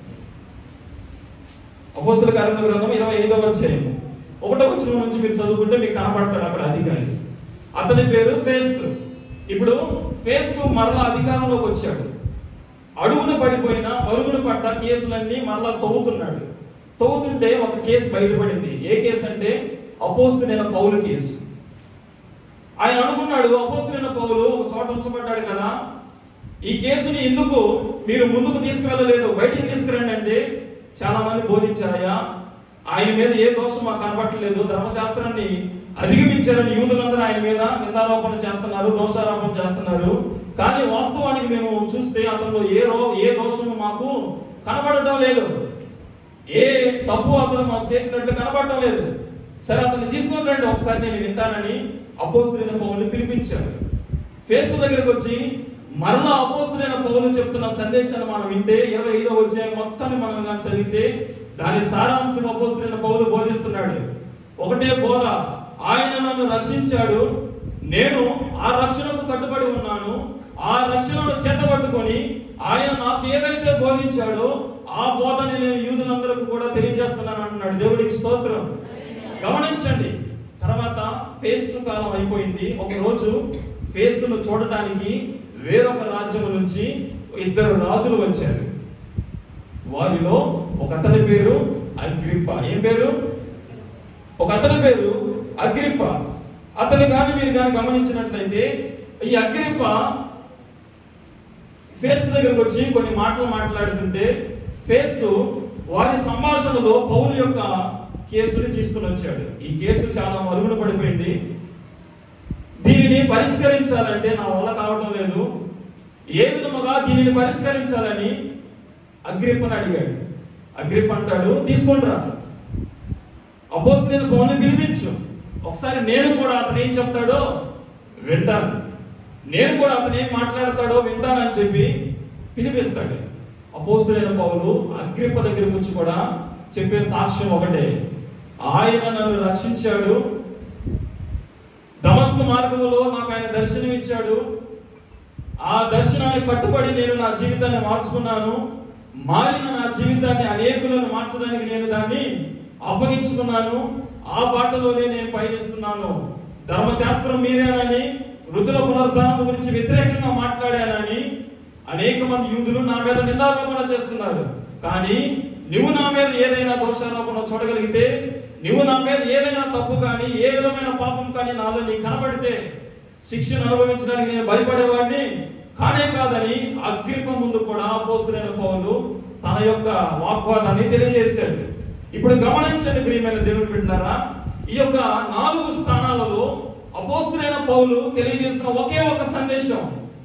A: అపోస్తుల కార్యముల గ్రంథం ఇరవై ఐదో అధ్యాయం ఒకటో వచ్చిన నుంచి మీరు చదువుకుంటే మీకు కనపడతాడు అక్కడ అధికారి అతని పేరు ఫేస్తు ఇప్పుడు ఫేస్తు మరలా అధికారంలోకి వచ్చాడు అడుగున పడిపోయిన అడుగున పడ్డ కేసులన్నీ మరలా తవ్వుతున్నాడు తవ్వుతుంటే ఒక కేసు బయటపడింది ఏ కేసు అంటే అపోస్తులైన పౌలు కేసు ఆయన అనుకున్నాడు అపోస్తులైన పౌలు ఒక చోట ఉంచబడ్డాడు కదా ఈ కేసుని ఎందుకు మీరు ముందుకు తీసుకువెళ్ళలేదు బయటికి తీసుకురండి అంటే చాలా మంది బోధించారయ్యా ఆయన మీద ఏ దోషం మాకు కనబట్టలేదు ధర్మశాస్త్రాన్ని అధిగమించారని యూదులందరూ ఆయన మీద నిందారోపణ చేస్తున్నారు దోషారోపణ చేస్తున్నారు కానీ వాస్తవానికి మేము చూస్తే అతనిలో ఏ రో ఏ దోషము మాకు కనబడటం లేదు ఏ తప్పు అతను మాకు చేసినట్టు కనబడటం లేదు సరే అతన్ని తీసుకొని రండి ఒకసారి నేను వింటానని అపోస్తులైన పౌరుని పిలిపించారు ఫేస్ దగ్గరికి వచ్చి మరలా అపోస్తులైన పౌలు చెప్తున్న సందేశాన్ని మనం వింటే ఇరవై ఐదో వచ్చే మొత్తాన్ని మనం కానీ చదివితే దాని సారాంశం అపోస్తులైన పౌలు బోధిస్తున్నాడు ఒకటే బోధ ఆయన నన్ను రక్షించాడు నేను ఆ రక్షణకు కట్టుబడి ఉన్నాను ఆ రక్షణను చేతబట్టుకొని ఆయన నాకు ఏదైతే బోధించాడో ఆ బోధని నేను యూదులందరికీ కూడా తెలియజేస్తున్నాను అంటున్నాడు దేవుడికి స్తోత్రం గమనించండి తర్వాత ఫేస్తు కాలం అయిపోయింది ఒక రోజు ఫేస్తును చూడటానికి వేరొక రాజ్యం నుంచి ఇద్దరు రాజులు వచ్చారు వారిలో ఒక అతని పేరు అగ్రిప్ప ఏం పేరు ఒక అతని పేరు అగ్రిప్ప అతని కానీ మీరు కానీ గమనించినట్లయితే ఈ అగ్రిప్ప ఫేస్ దగ్గరకు వచ్చి కొన్ని మాటలు మాట్లాడుతుంటే ఫేస్తు వారి సంభాషణలో పౌలు యొక్క కేసుని తీసుకుని వచ్చాడు ఈ కేసు చాలా మరుగున పడిపోయింది దీనిని పరిష్కరించాలంటే నా వల్ల కావడం లేదు ఏ విధముగా దీనిని పరిష్కరించాలని అగ్రిప్పని అడిగాడు అగ్రిప్ప అంటాడు తీసుకుంటరా అపోస్తులైన పౌల్ని పిలిపించు ఒకసారి నేను కూడా అతను ఏం చెప్తాడో వింటాను నేను కూడా అతను ఏం మాట్లాడతాడో వింటానని చెప్పి పిలిపిస్తాడు అపోస్తులైన పౌలు అగ్రిప్ప దగ్గరికి వచ్చి కూడా చెప్పే సాక్ష్యం ఒకటే ఆయన నన్ను రక్షించాడు దమస్కు మార్గములో నాకు ఆయన దర్శనం ఇచ్చాడు ఆ దర్శనానికి కట్టుబడి నేను నా జీవితాన్ని మార్చుకున్నాను మారిన నా జీవితాన్ని అనేకులను మార్చడానికి నేను దాన్ని అప్పగించుకున్నాను ఆ బాటలోనే నేను పయనిస్తున్నాను ధర్మశాస్త్రం మీరేనని రుజుల పునరుద్ధానం గురించి వ్యతిరేకంగా మాట్లాడానని అనేక మంది యూదులు నా మీద నిందారోపణ చేస్తున్నారు కానీ నువ్వు నా మీద ఏదైనా దోషారోపణ చూడగలిగితే నువ్వు నా మీద ఏదైనా తప్పు కానీ ఏ విధమైన పాపం కానీ నాలో నీకు కనబడితే శిక్షను అనుభవించడానికి నేను భయపడేవాడిని కానే కాదని అగ్రిప ముందు కూడా అపోస్తులైన పౌలు తన యొక్క వాగ్వాదాన్ని తెలియజేశాడు ఇప్పుడు గమనించండి ప్రియమైన దేవుని బిడ్డారా ఈ యొక్క నాలుగు స్థానాలలో అపోస్తులైన పౌలు తెలియజేసిన ఒకే ఒక సందేశం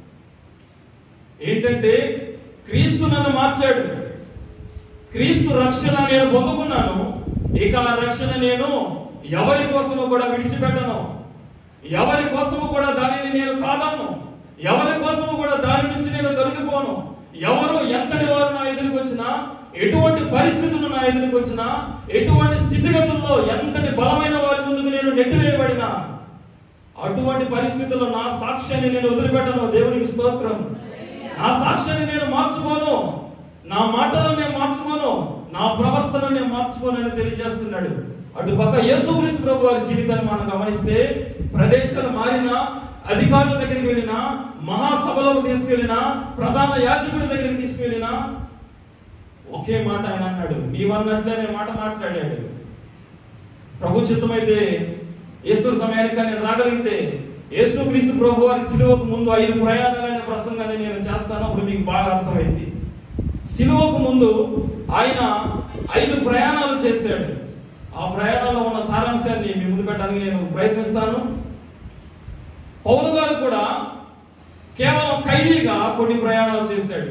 A: ఏంటంటే క్రీస్తు నన్ను మార్చాడు క్రీస్తు రక్షణ నేను పొందుకున్నాను ఇక ఆ రక్షణ నేను ఎవరి కోసము కూడా విడిచిపెట్టను ఎవరి కోసము కూడా దానిని నేను కాదను ఎవరి కోసము కూడా దాని నుంచి నేను తొలగిపోను ఎవరు ఎంతటి వారు నా ఎదురుకు వచ్చినా ఎటువంటి పరిస్థితులు నా ఎదురుకు వచ్చినా ఎటువంటి స్థితిగతుల్లో ఎంతటి బలమైన వారి ముందుకు నేను నెట్టివేయబడినా అటువంటి పరిస్థితుల్లో నా సాక్ష్యాన్ని నేను వదిలిపెట్టను దేవునికి స్తోత్రం నా సాక్ష్యాన్ని నేను మార్చుకోను నా మాటలను నేను మార్చుకోను నా ప్రవర్తన నేను మార్చుకోను అని తెలియజేస్తున్నాడు అటు పక్క యేసుక్రీస్తు ప్రభు వారి జీవితాన్ని మనం గమనిస్తే ప్రదేశాలు మారినా అధికారుల దగ్గరికి వెళ్ళినా మహాసభలకు తీసుకెళ్ళినా ప్రధాన యాజకుడి దగ్గరికి తీసుకెళ్ళినా ఒకే మాట ఆయన అన్నాడు నీవన్నట్లే అనే మాట మాట్లాడాడు ప్రభు చిత్తమైతే యేసు సమయానికి నేను రాగలిగితే యేసు క్రీస్తు ప్రభు వారి సిలువకు ముందు ఐదు ప్రయాణాలనే ప్రసంగాన్ని నేను చేస్తాను అప్పుడు మీకు బాగా అర్థమైంది సిలువకు ముందు ఆయన ఐదు ప్రయాణాలు చేశాడు ఆ ప్రయాణంలో ఉన్న సారాంశాన్ని మీ ముందు పెట్టడానికి నేను ప్రయత్నిస్తాను పౌలు గారు కూడా కేవలం ఖైదీగా కొన్ని ప్రయాణాలు చేశాడు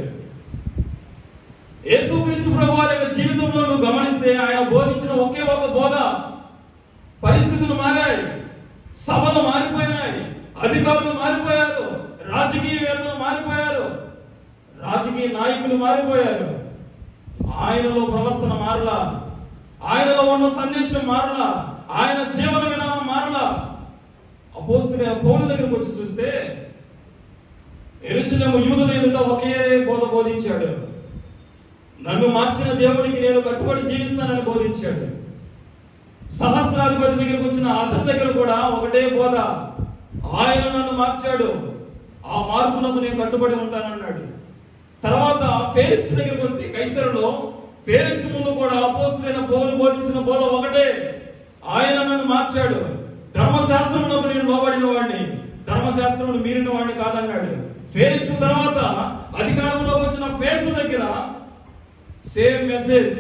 A: యేసుక్రీస్తు ప్రభు వారి యొక్క జీవితంలో నువ్వు గమనిస్తే ఆయన బోధించిన ఒకే ఒక బోధ పరిస్థితులు మారాయి సభలు మారిపోయినాయి అధికారులు మారిపోయారు రాజకీయవేత్తలు మారిపోయారు రాజకీయ నాయకులు మారిపోయారు ఆయనలో ప్రవర్తన మారలా ఆయనలో ఉన్న సందేశం మారలా ఆయన జీవన విధానం మారలా అపోస్తుల పౌలు దగ్గరకు వచ్చి చూస్తే ఎరుసలేము యూదుల ఎదుట ఒకే బోధ బోధించాడు నన్ను మార్చిన దేవుడికి నేను కట్టుబడి జీవిస్తానని బోధించాడు సహస్రాధిపతి దగ్గరకు వచ్చిన అతని దగ్గర కూడా ఒకటే బోధ ఆయన నన్ను మార్చాడు ఆ మార్పునకు నేను కట్టుబడి ఉంటానన్నాడు తర్వాత ఫేలిక్స్ దగ్గరకు వస్తే కైసరులో ఫేలిక్స్ ముందు కూడా అపోస్తులైన పౌలు బోధించిన బోధ ఒకటే ఆయన నన్ను మార్చాడు ధర్మశాస్త్రమునకు నేను లోబడిన వాడిని ధర్మశాస్త్రమును మీరిన వాడిని కాదన్నాడు ఫేలిక్స్ తర్వాత అధికారంలో వచ్చిన ఫేస్ దగ్గర సేమ్ మెసేజ్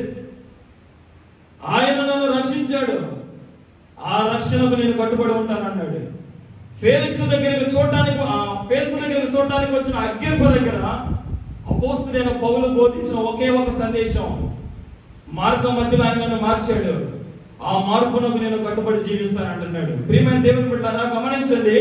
A: ఆయన నన్ను రక్షించాడు ఆ రక్షణకు నేను కట్టుబడి ఉంటానన్నాడు ఫేలిక్స్ దగ్గరికి చూడటానికి ఆ ఫేస్ దగ్గరికి చూడటానికి వచ్చిన అగ్గిర్ప దగ్గర అపోస్తుడైన పౌలు బోధించిన ఒకే ఒక సందేశం మార్గం మధ్యలో ఆయన నన్ను మార్చాడు ఆ మార్పునకు నేను కట్టుబడి జీవిస్తానంటున్నాడు ప్రియమైన దేవుని బిడ్డారా గమనించండి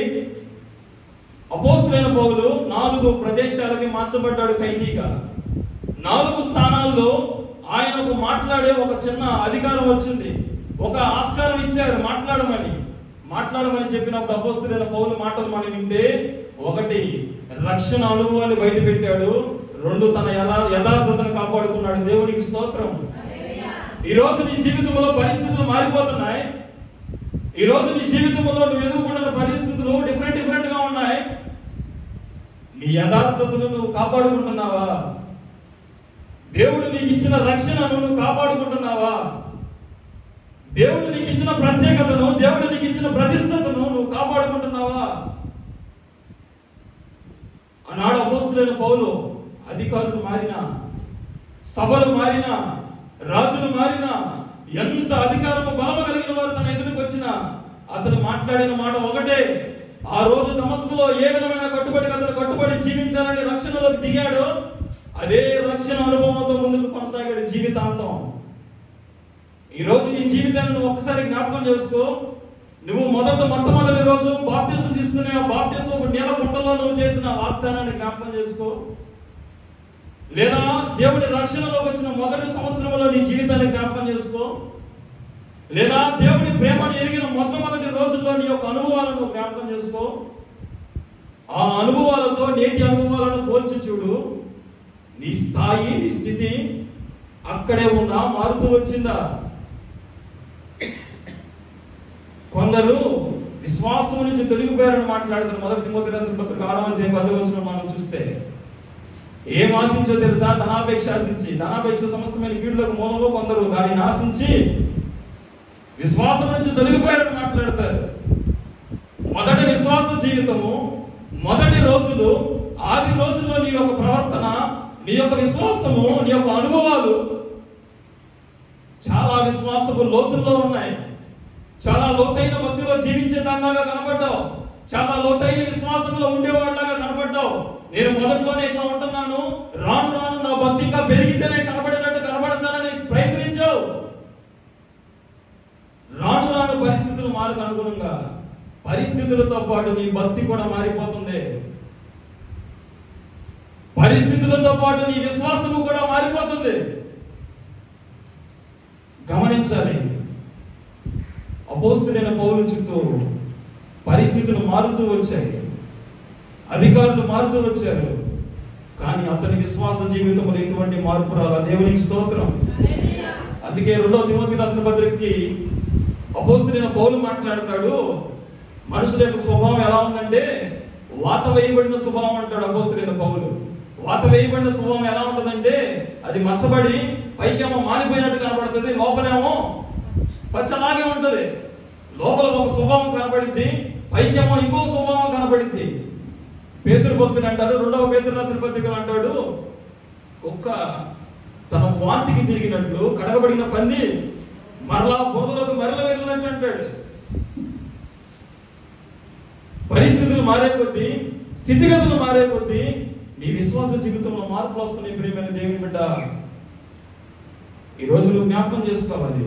A: అపోస్తుడైన పౌలు నాలుగు ప్రదేశాలకి మార్చబడ్డాడు ఖైదీగా నాలుగు స్థానాల్లో ఆయనకు మాట్లాడే ఒక చిన్న అధికారం వచ్చింది ఒక ఆస్కారం ఇచ్చారు మాట్లాడమని మాట్లాడమని చెప్పినప్పుడు అపోస్తులైన పౌలు మాటలు మనం వింటే ఒకటి రక్షణ అనుభవాన్ని బయట పెట్టాడు రెండు తన యథా యథార్థతను కాపాడుకున్నాడు దేవునికి స్తోత్రం ఈ రోజు నీ జీవితంలో పరిస్థితులు మారిపోతున్నాయి ఈ రోజు నీ జీవితంలో నువ్వు ఎదుర్కొంటున్న పరిస్థితులు డిఫరెంట్ డిఫరెంట్ గా ఉన్నాయి నీ యథార్థతను నువ్వు కాపాడుకుంటున్నావా దేవుడు నీకు ఇచ్చిన రక్షణను నువ్వు కాపాడుకుంటున్నావా దేవుడు నీకు ఇచ్చిన ప్రత్యేకతను దేవుడు నీకు ఇచ్చిన ప్రతిష్టతను నువ్వు కాపాడుకుంటున్నావా ఆనాడు అపోస్తులైన పౌలు అధికారులు మారినా సభలు మారినా రాజులు మారినా ఎంత అధికారము బలము కలిగిన వారు తన ఎదురుకు వచ్చినా అతను మాట్లాడిన మాట ఒకటే ఆ రోజు తమస్సులో ఏ విధమైన కట్టుబడి అతను కట్టుబడి జీవించాలని రక్షణలోకి దిగాడో అదే రక్షణ అనుభవంతో ముందుకు కొనసాగాడు జీవితాంతం ఈ రోజు నీ జీవితాన్ని నువ్వు ఒక్కసారి జ్ఞాపకం చేసుకో నువ్వు మొదట మొట్టమొదటి రోజు బాప్టిజం తీసుకునే ఆ బాప్టిజం నీళ్ళ గుంటలో నువ్వు చేసిన వాగ్దానాన్ని జ్ఞాపకం చేసుకో లేదా దేవుడి రక్షణలోకి వచ్చిన మొదటి సంవత్సరంలో నీ జీవితాన్ని జ్ఞాపకం చేసుకో లేదా దేవుడి ప్రేమను ఎరిగిన మొట్టమొదటి రోజుల్లో నీ యొక్క అనుభవాలను జ్ఞాపకం చేసుకో ఆ అనుభవాలతో నేటి అనుభవాలను పోల్చి చూడు నీ స్థాయి నీ స్థితి అక్కడే ఉందా మారుతూ వచ్చిందా కొందరు విశ్వాసం నుంచి తొలగిపోయారని మాట్లాడుతున్న మొదటి తిమోతి రాసిన పత్రిక ఆరో అధ్యాయం పదో వచ్చిన మనం చూస్తే ఏం ఆశించో తెలుసా ధనాపేక్ష ఆశించి ధనాపేక్ష సమస్తమైన కీడులకు మూలంలో కొందరు దానిని ఆశించి విశ్వాసం నుంచి తొలగిపోయారని మాట్లాడతారు మొదటి విశ్వాస జీవితము మొదటి రోజులు ఆది రోజుల్లో నీ యొక్క ప్రవర్తన నీ యొక్క విశ్వాసము నీ యొక్క అనుభవాలు చాలా విశ్వాసపు లోతుల్లో ఉన్నాయి చాలా లోతైన భక్తిలో జీవించే దానిలాగా కనబడ్డావు చాలా లోతైన విశ్వాసంలో ఉండేవాడిలాగా కనబడ్డావు నేను మొదట్లోనే ఇట్లా ఉంటున్నాను రాను రాను నా భక్తి ఇంకా పెరిగితేనే కనబడినట్టు కనబడచాలని ప్రయత్నించావు రాను రాను పరిస్థితులు మారకు అనుగుణంగా పరిస్థితులతో పాటు నీ భక్తి కూడా మారిపోతుంది పరిస్థితులతో పాటు నీ విశ్వాసము కూడా మారిపోతుంది గమనించాలి అపోస్తులైన పౌలు చుట్టూ పరిస్థితులు మారుతూ వచ్చాయి అధికారులు మారుతూ వచ్చారు కానీ అతని విశ్వాస జీవితంలో ఎటువంటి మార్పు రాల దేవునికి స్తోత్రం అందుకే రెండో తిమోతి రాసిన పత్రికకి అపోస్తులైన పౌలు మాట్లాడతాడు మనుషుల యొక్క స్వభావం ఎలా ఉందంటే వాత వేయబడిన స్వభావం అంటాడు అపోస్తులైన పౌలు వాత వేయబడిన స్వభావం ఎలా ఉంటుందంటే అది మచ్చబడి పైకేమో మానిపోయినట్టు కనబడుతుంది లోపలేమో పచ్చలాగే ఉంటది లోపల ఒక స్వభావం కనబడింది పైకేమో ఇంకో స్వభావం కనబడింది పేతురు భక్తులు అంటారు రెండవ పేతురు రాసిన పత్రికలు అంటాడు ఒక్క తన వాంతికి తిరిగినట్లు కడగబడిన పంది మరలా బురదలోకి మరల వెళ్ళినట్టు అంటాడు పరిస్థితులు మారే కొద్దీ స్థితిగతులు మారే కొద్దీ నీ విశ్వాస జీవితంలో మార్పులు వస్తున్నాయి ప్రియమైన దేవుని బిడ్డ ఈ రోజు నువ్వు జ్ఞాపకం చేసుకోవాలి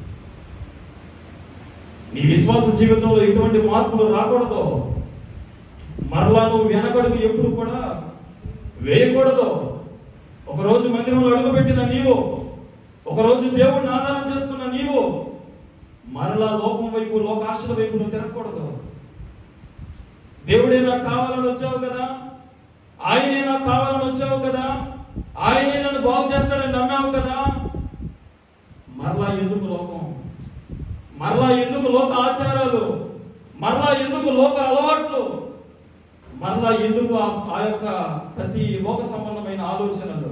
A: నీ విశ్వాస జీవితంలో ఎటువంటి మార్పులు రాకూడదు మరలా నువ్వు వెనకడుగు ఎప్పుడు కూడా వేయకూడదు ఒకరోజు మందిరంలో అడుగుపెట్టిన నీవు ఒకరోజు దేవుడిని ఆధారం చేసుకున్న నీవు మరలా లోకం వైపు లోకాశల వైపు నువ్వు తిరగకూడదు దేవుడే నాకు కావాలని వచ్చావు కదా ఆయనే నాకు కావాలని వచ్చావు కదా ఆయనే నన్ను బాగు చేస్తాడని నమ్మావు కదా మరలా ఎందుకు లోకం మరలా ఎందుకు లోక ఆచారాలు మరలా ఎందుకు లోక అలవాట్లు మరలా ఎందుకు ఆ- ఆ యొక్క ప్రతి లోక సంబంధమైన ఆలోచనలు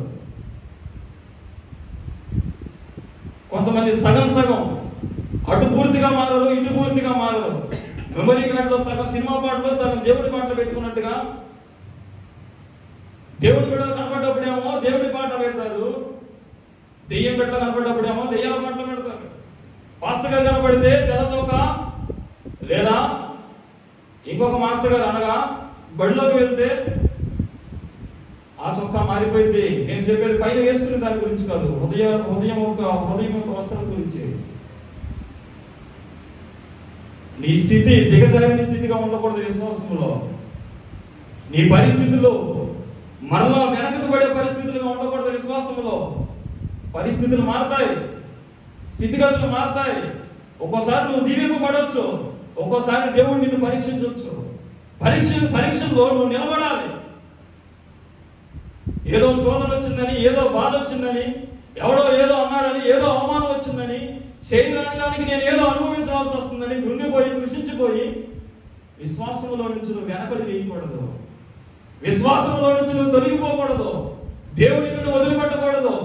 A: కొంతమంది సగం సగం అటు పూర్తిగా మారరు ఇటు పూర్తిగా మారరు మెమరీ కార్డులో సగం సినిమా పాటలో సగం దేవుడి పాటలు పెట్టుకున్నట్టుగా దేవుడి బిడ్డ కనపడ్డప్పుడేమో దేవుడి పాట పెడతారు దెయ్యం బిడ్డ కనపడ్డప్పుడేమో దెయ్యాల పాటలు పెడతారు పాస్టర్ గారు కనపడితే తెల్ల చౌక లేదా ఇంకొక మాస్టర్ గారు అనగా బడిలోకి వెళ్తే ఆ చొక్కా మారిపోయింది నేను చెప్పేది పైన వేసుకునే దాని గురించి కాదు హృదయ హృదయం ఒక హృదయం యొక్క వస్త్రం గురించి నీ స్థితి దిగజారిన స్థితిగా ఉండకూడదు విశ్వాసంలో నీ పరిస్థితులు మరలా వెనకకు పడే పరిస్థితులుగా ఉండకూడదు విశ్వాసంలో పరిస్థితులు మారతాయి స్థితిగతులు మారతాయి ఒక్కోసారి నువ్వు దీవింపబడవచ్చు ఒక్కోసారి దేవుడు నిన్ను పరీక్షించవచ్చు పరీక్ష పరీక్షల్లో నువ్వు నిలబడాలి ఏదో శోధన వచ్చిందని ఏదో బాధ వచ్చిందని ఎవడో ఏదో అన్నాడని ఏదో అవమానం వచ్చిందని చేయరాని దానికి నేను ఏదో అనుభవించవలసి వస్తుందని కృంగిపోయి కృషించిపోయి విశ్వాసంలో నుంచి నువ్వు వెనకడి వేయకూడదు విశ్వాసంలో నుంచి నువ్వు తొలగిపోకూడదు దేవుని నిన్ను వదిలిపెట్టకూడదు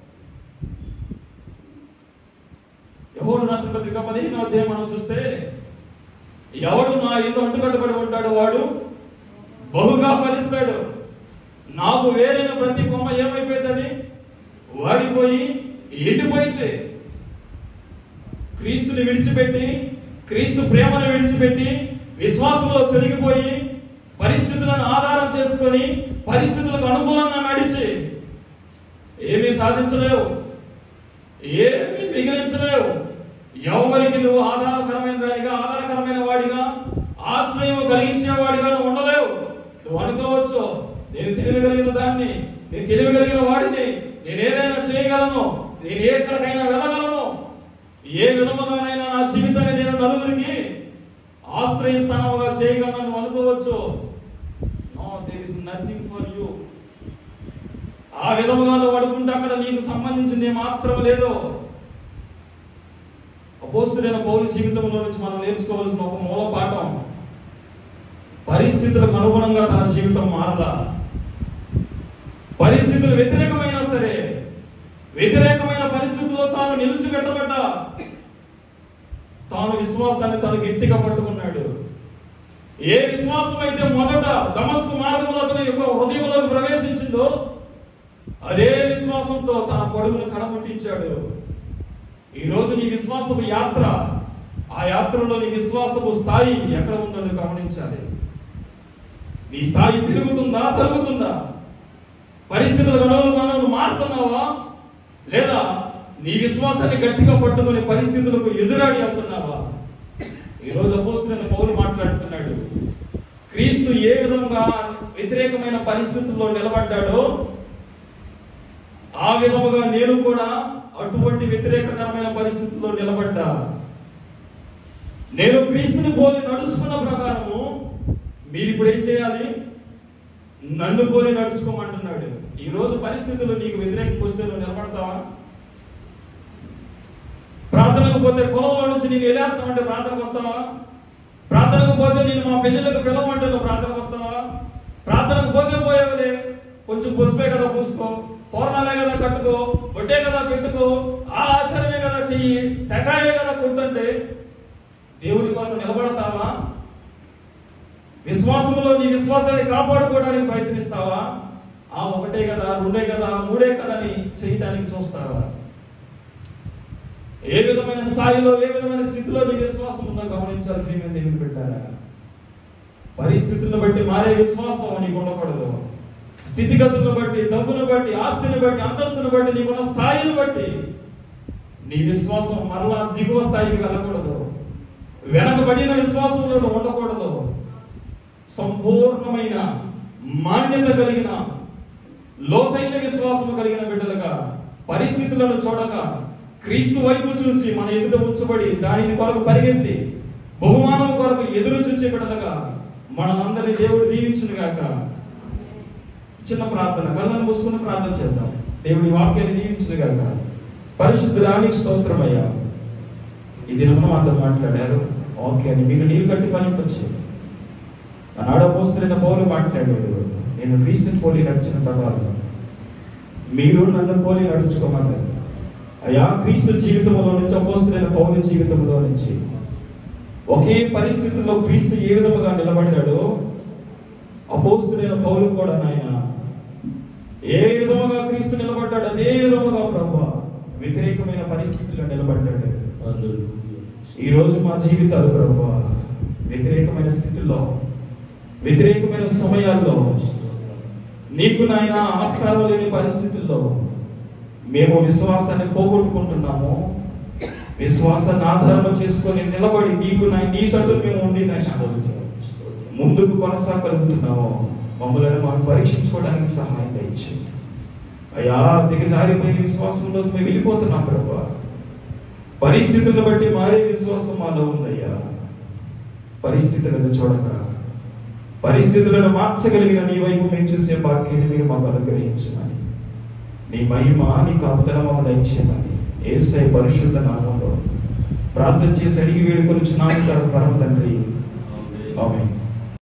A: యహోడు రాసిన పత్రిక పదిహేనవ అధ్యాయం మనం చూస్తే ఎవడు నా ఇల్లు అంటుకట్టుబడి ఉంటాడో వాడు బహుగా ఫలిస్తాడు నాకు వేరైన ప్రతి కొమ్మ ఏమైపోయిందని వాడిపోయి ఎండిపోయింది క్రీస్తుని విడిచిపెట్టి క్రీస్తు ప్రేమను విడిచిపెట్టి విశ్వాసంలో తొలగిపోయి పరిస్థితులను ఆధారం చేసుకొని పరిస్థితులకు అనుకూలంగా నడిచి ఏమీ సాధించలేవు ఏమీ మిగిలించలేవు ఎవరికి నువ్వు ఆధారకరమైన దానిగా ఆధారకరమైన ఆశ్రయం కలిగించేవాడిగా నువ్వు ఉండలేవు నువ్వు అనుకోవచ్చు నేను తెలియగలిగిన దాన్ని నేను తెలియగలిగిన వాడిని నేను ఏదైనా చేయగలను నేను ఎక్కడికైనా వెళ్ళగలను ఏ విధముగానైనా నా జీవితాన్ని నేను నలుగురికి ఆశ్రయస్థానముగా చేయగలను నువ్వు అనుకోవచ్చు no there is nothing for you ఆ విధముగా నువ్వు అడుగుంటే అక్కడ నీకు సంబంధించింది మాత్రం లేదు అపోస్తుడైన పౌరు జీవితంలో నుంచి మనం నేర్చుకోవాల్సిన ఒక మూల పాఠం పరిస్థితులకు అనుగుణంగా తన జీవితం మారలా పరిస్థితులు వ్యతిరేకమైనా సరే వ్యతిరేకమైన పరిస్థితుల్లో తాను నిలిచిపెట్టబడ్డా తాను విశ్వాసాన్ని తను గట్టిగా పట్టుకున్నాడు ఏ విశ్వాసం అయితే మొదట దమస్కు మార్గంలో అతని యొక్క హృదయంలోకి ప్రవేశించిందో అదే విశ్వాసంతో తన పొడుగును కడముట్టించాడు ఈ రోజు నీ విశ్వాసపు యాత్ర ఆ యాత్రలో నీ విశ్వాసపు స్థాయి ఎక్కడ ఉందో నువ్వు గమనించాలి నీ స్థాయి పెరుగుతుందా తరుగుతుందా పరిస్థితులకు అనుగుణంగా నువ్వు మారుతున్నావా లేదా నీ విశ్వాసాన్ని గట్టిగా పట్టుకుని పరిస్థితులకు ఎదురాడి వెళ్తున్నావా ఈ రోజు అపోస్తున్న పౌలు మాట్లాడుతున్నాడు క్రీస్తు ఏ విధంగా వ్యతిరేకమైన పరిస్థితుల్లో నిలబడ్డాడో ఆ విధముగా నేను కూడా అటువంటి వ్యతిరేకకరమైన పరిస్థితుల్లో నిలబడ్డా నేను క్రీస్తుని పోలి నడుచుకున్న ప్రకారము మీరు ఇప్పుడు ఏం చేయాలి నన్ను పోలి నడుచుకోమంటున్నాడు ఈ రోజు పరిస్థితులు నీకు వ్యతిరేకంగా వస్తే నువ్వు నిలబడతావా ప్రార్థనకు పోతే కులంలో నుంచి నేను వెళ్ళేస్తామంటే ప్రార్థనకు వస్తావా ప్రార్థనకు పోతే నేను మా పెళ్ళిళ్ళకు పిలవమంటే నువ్వు ప్రార్థనకు వస్తావా ప్రార్థనకు పోతే పోయేవలే కొంచెం పసుపే కదా పూసుకో తోరణాలే కదా కట్టుకో బొట్టే కదా పెట్టుకో ఆ ఆచారమే కదా చెయ్యి తెకాయే కదా కొట్టుంటే దేవుడి కొరకు నిలబడతావా విశ్వాసంలో నీ విశ్వాసాన్ని కాపాడుకోవడానికి ప్రయత్నిస్తావా ఆ ఒకటే కదా రెండే కదా మూడే కదా అని చేయటానికి చూస్తావా ఏ విధమైన స్థాయిలో ఏ విధమైన స్థితిలో నీ విశ్వాసం ఉందో గమనించాలి ప్రియమైన దేవుని పెట్టారా పరిస్థితులను బట్టి మారే విశ్వాసం నీకు ఉండకూడదు స్థితిగతులను బట్టి డబ్బును బట్టి ఆస్తిని బట్టి అంతస్తుని బట్టి నీకున్న స్థాయిని బట్టి నీ విశ్వాసం మరలా దిగువ స్థాయికి వెళ్ళకూడదు వెనకబడిన విశ్వాసంలో నువ్వు ఉండకూడదు సంపూర్ణమైన మాన్యత కలిగిన లోతైన విశ్వాసం కలిగిన బిడ్డలుగా పరిస్థితులను చూడక క్రీస్తు వైపు చూసి మన ఎదుట ఉంచబడి దానిని కొరకు పరిగెత్తి బహుమానం కొరకు ఎదురు చూసే బిడ్డలుగా మనందరి దేవుడు దీవించును గాక చిన్న ప్రార్థన కళ్ళను మూసుకుని ప్రార్థన చేద్దాం దేవుడి వాక్యాన్ని దీవించును గాక పరిశుద్ధుడానికి స్తోత్రమయ్యా ఇది నమ్మ మాతో మాట్లాడారు ఓకే అని మీరు నీళ్ళు కట్టి ఫలింపచ్చు ఆనాడు పోస్తున్న పౌలు మాట్లాడాడు నేను క్రీస్తుని పోలి నడిచిన ప్రకారం మీరు నన్ను పోలి నడుచుకోమన్నారు అయ్యా క్రీస్తు జీవితంలో నుంచి అపోస్తులైన పౌలు జీవితంలో నుంచి ఒకే పరిస్థితుల్లో క్రీస్తు ఏ విధముగా నిలబడ్డాడో అపోస్తులైన పౌలు కూడా నాయన ఏ విధముగా క్రీస్తు నిలబడ్డాడు అదే విధముగా ప్రభు వ్యతిరేకమైన పరిస్థితుల్లో నిలబడ్డాడు ఈ రోజు మా జీవితాలు ప్రభు వ్యతిరేకమైన స్థితిలో వ్యతిరేకమైన సమయాల్లో నీకు నాయన ఆస్కారం లేని పరిస్థితుల్లో మేము విశ్వాసాన్ని పోగొట్టుకుంటున్నాము విశ్వాసాన్ని ఆధారం చేసుకొని నిలబడి నీకు నా నీ తట్టు మేము ఉండి నాయన ముందుకు కొనసాగలుగుతున్నాము మమ్మల్ని మాకు పరీక్షించుకోవడానికి సహాయం దయచి అయ్యా దిగజారిపోయిన విశ్వాసంలో మేము వెళ్ళిపోతున్నాం ప్రభా పరిస్థితులను బట్టి మారే విశ్వాసం మాలో ఉందయ్యా పరిస్థితులను చూడక పరిస్థితులను మార్చగలిగిన నీ వైపు మేము చూసే భాగ్యాన్ని మీరు మాకు అనుగ్రహించమని నీ మహిమ నీ కాపుదల మాకు దయచేయమని ఏసై పరిశుద్ధ నామంలో ప్రార్థన చేసి అడిగి వేడుకొని చున్నాము పరమ తండ్రి ఆమె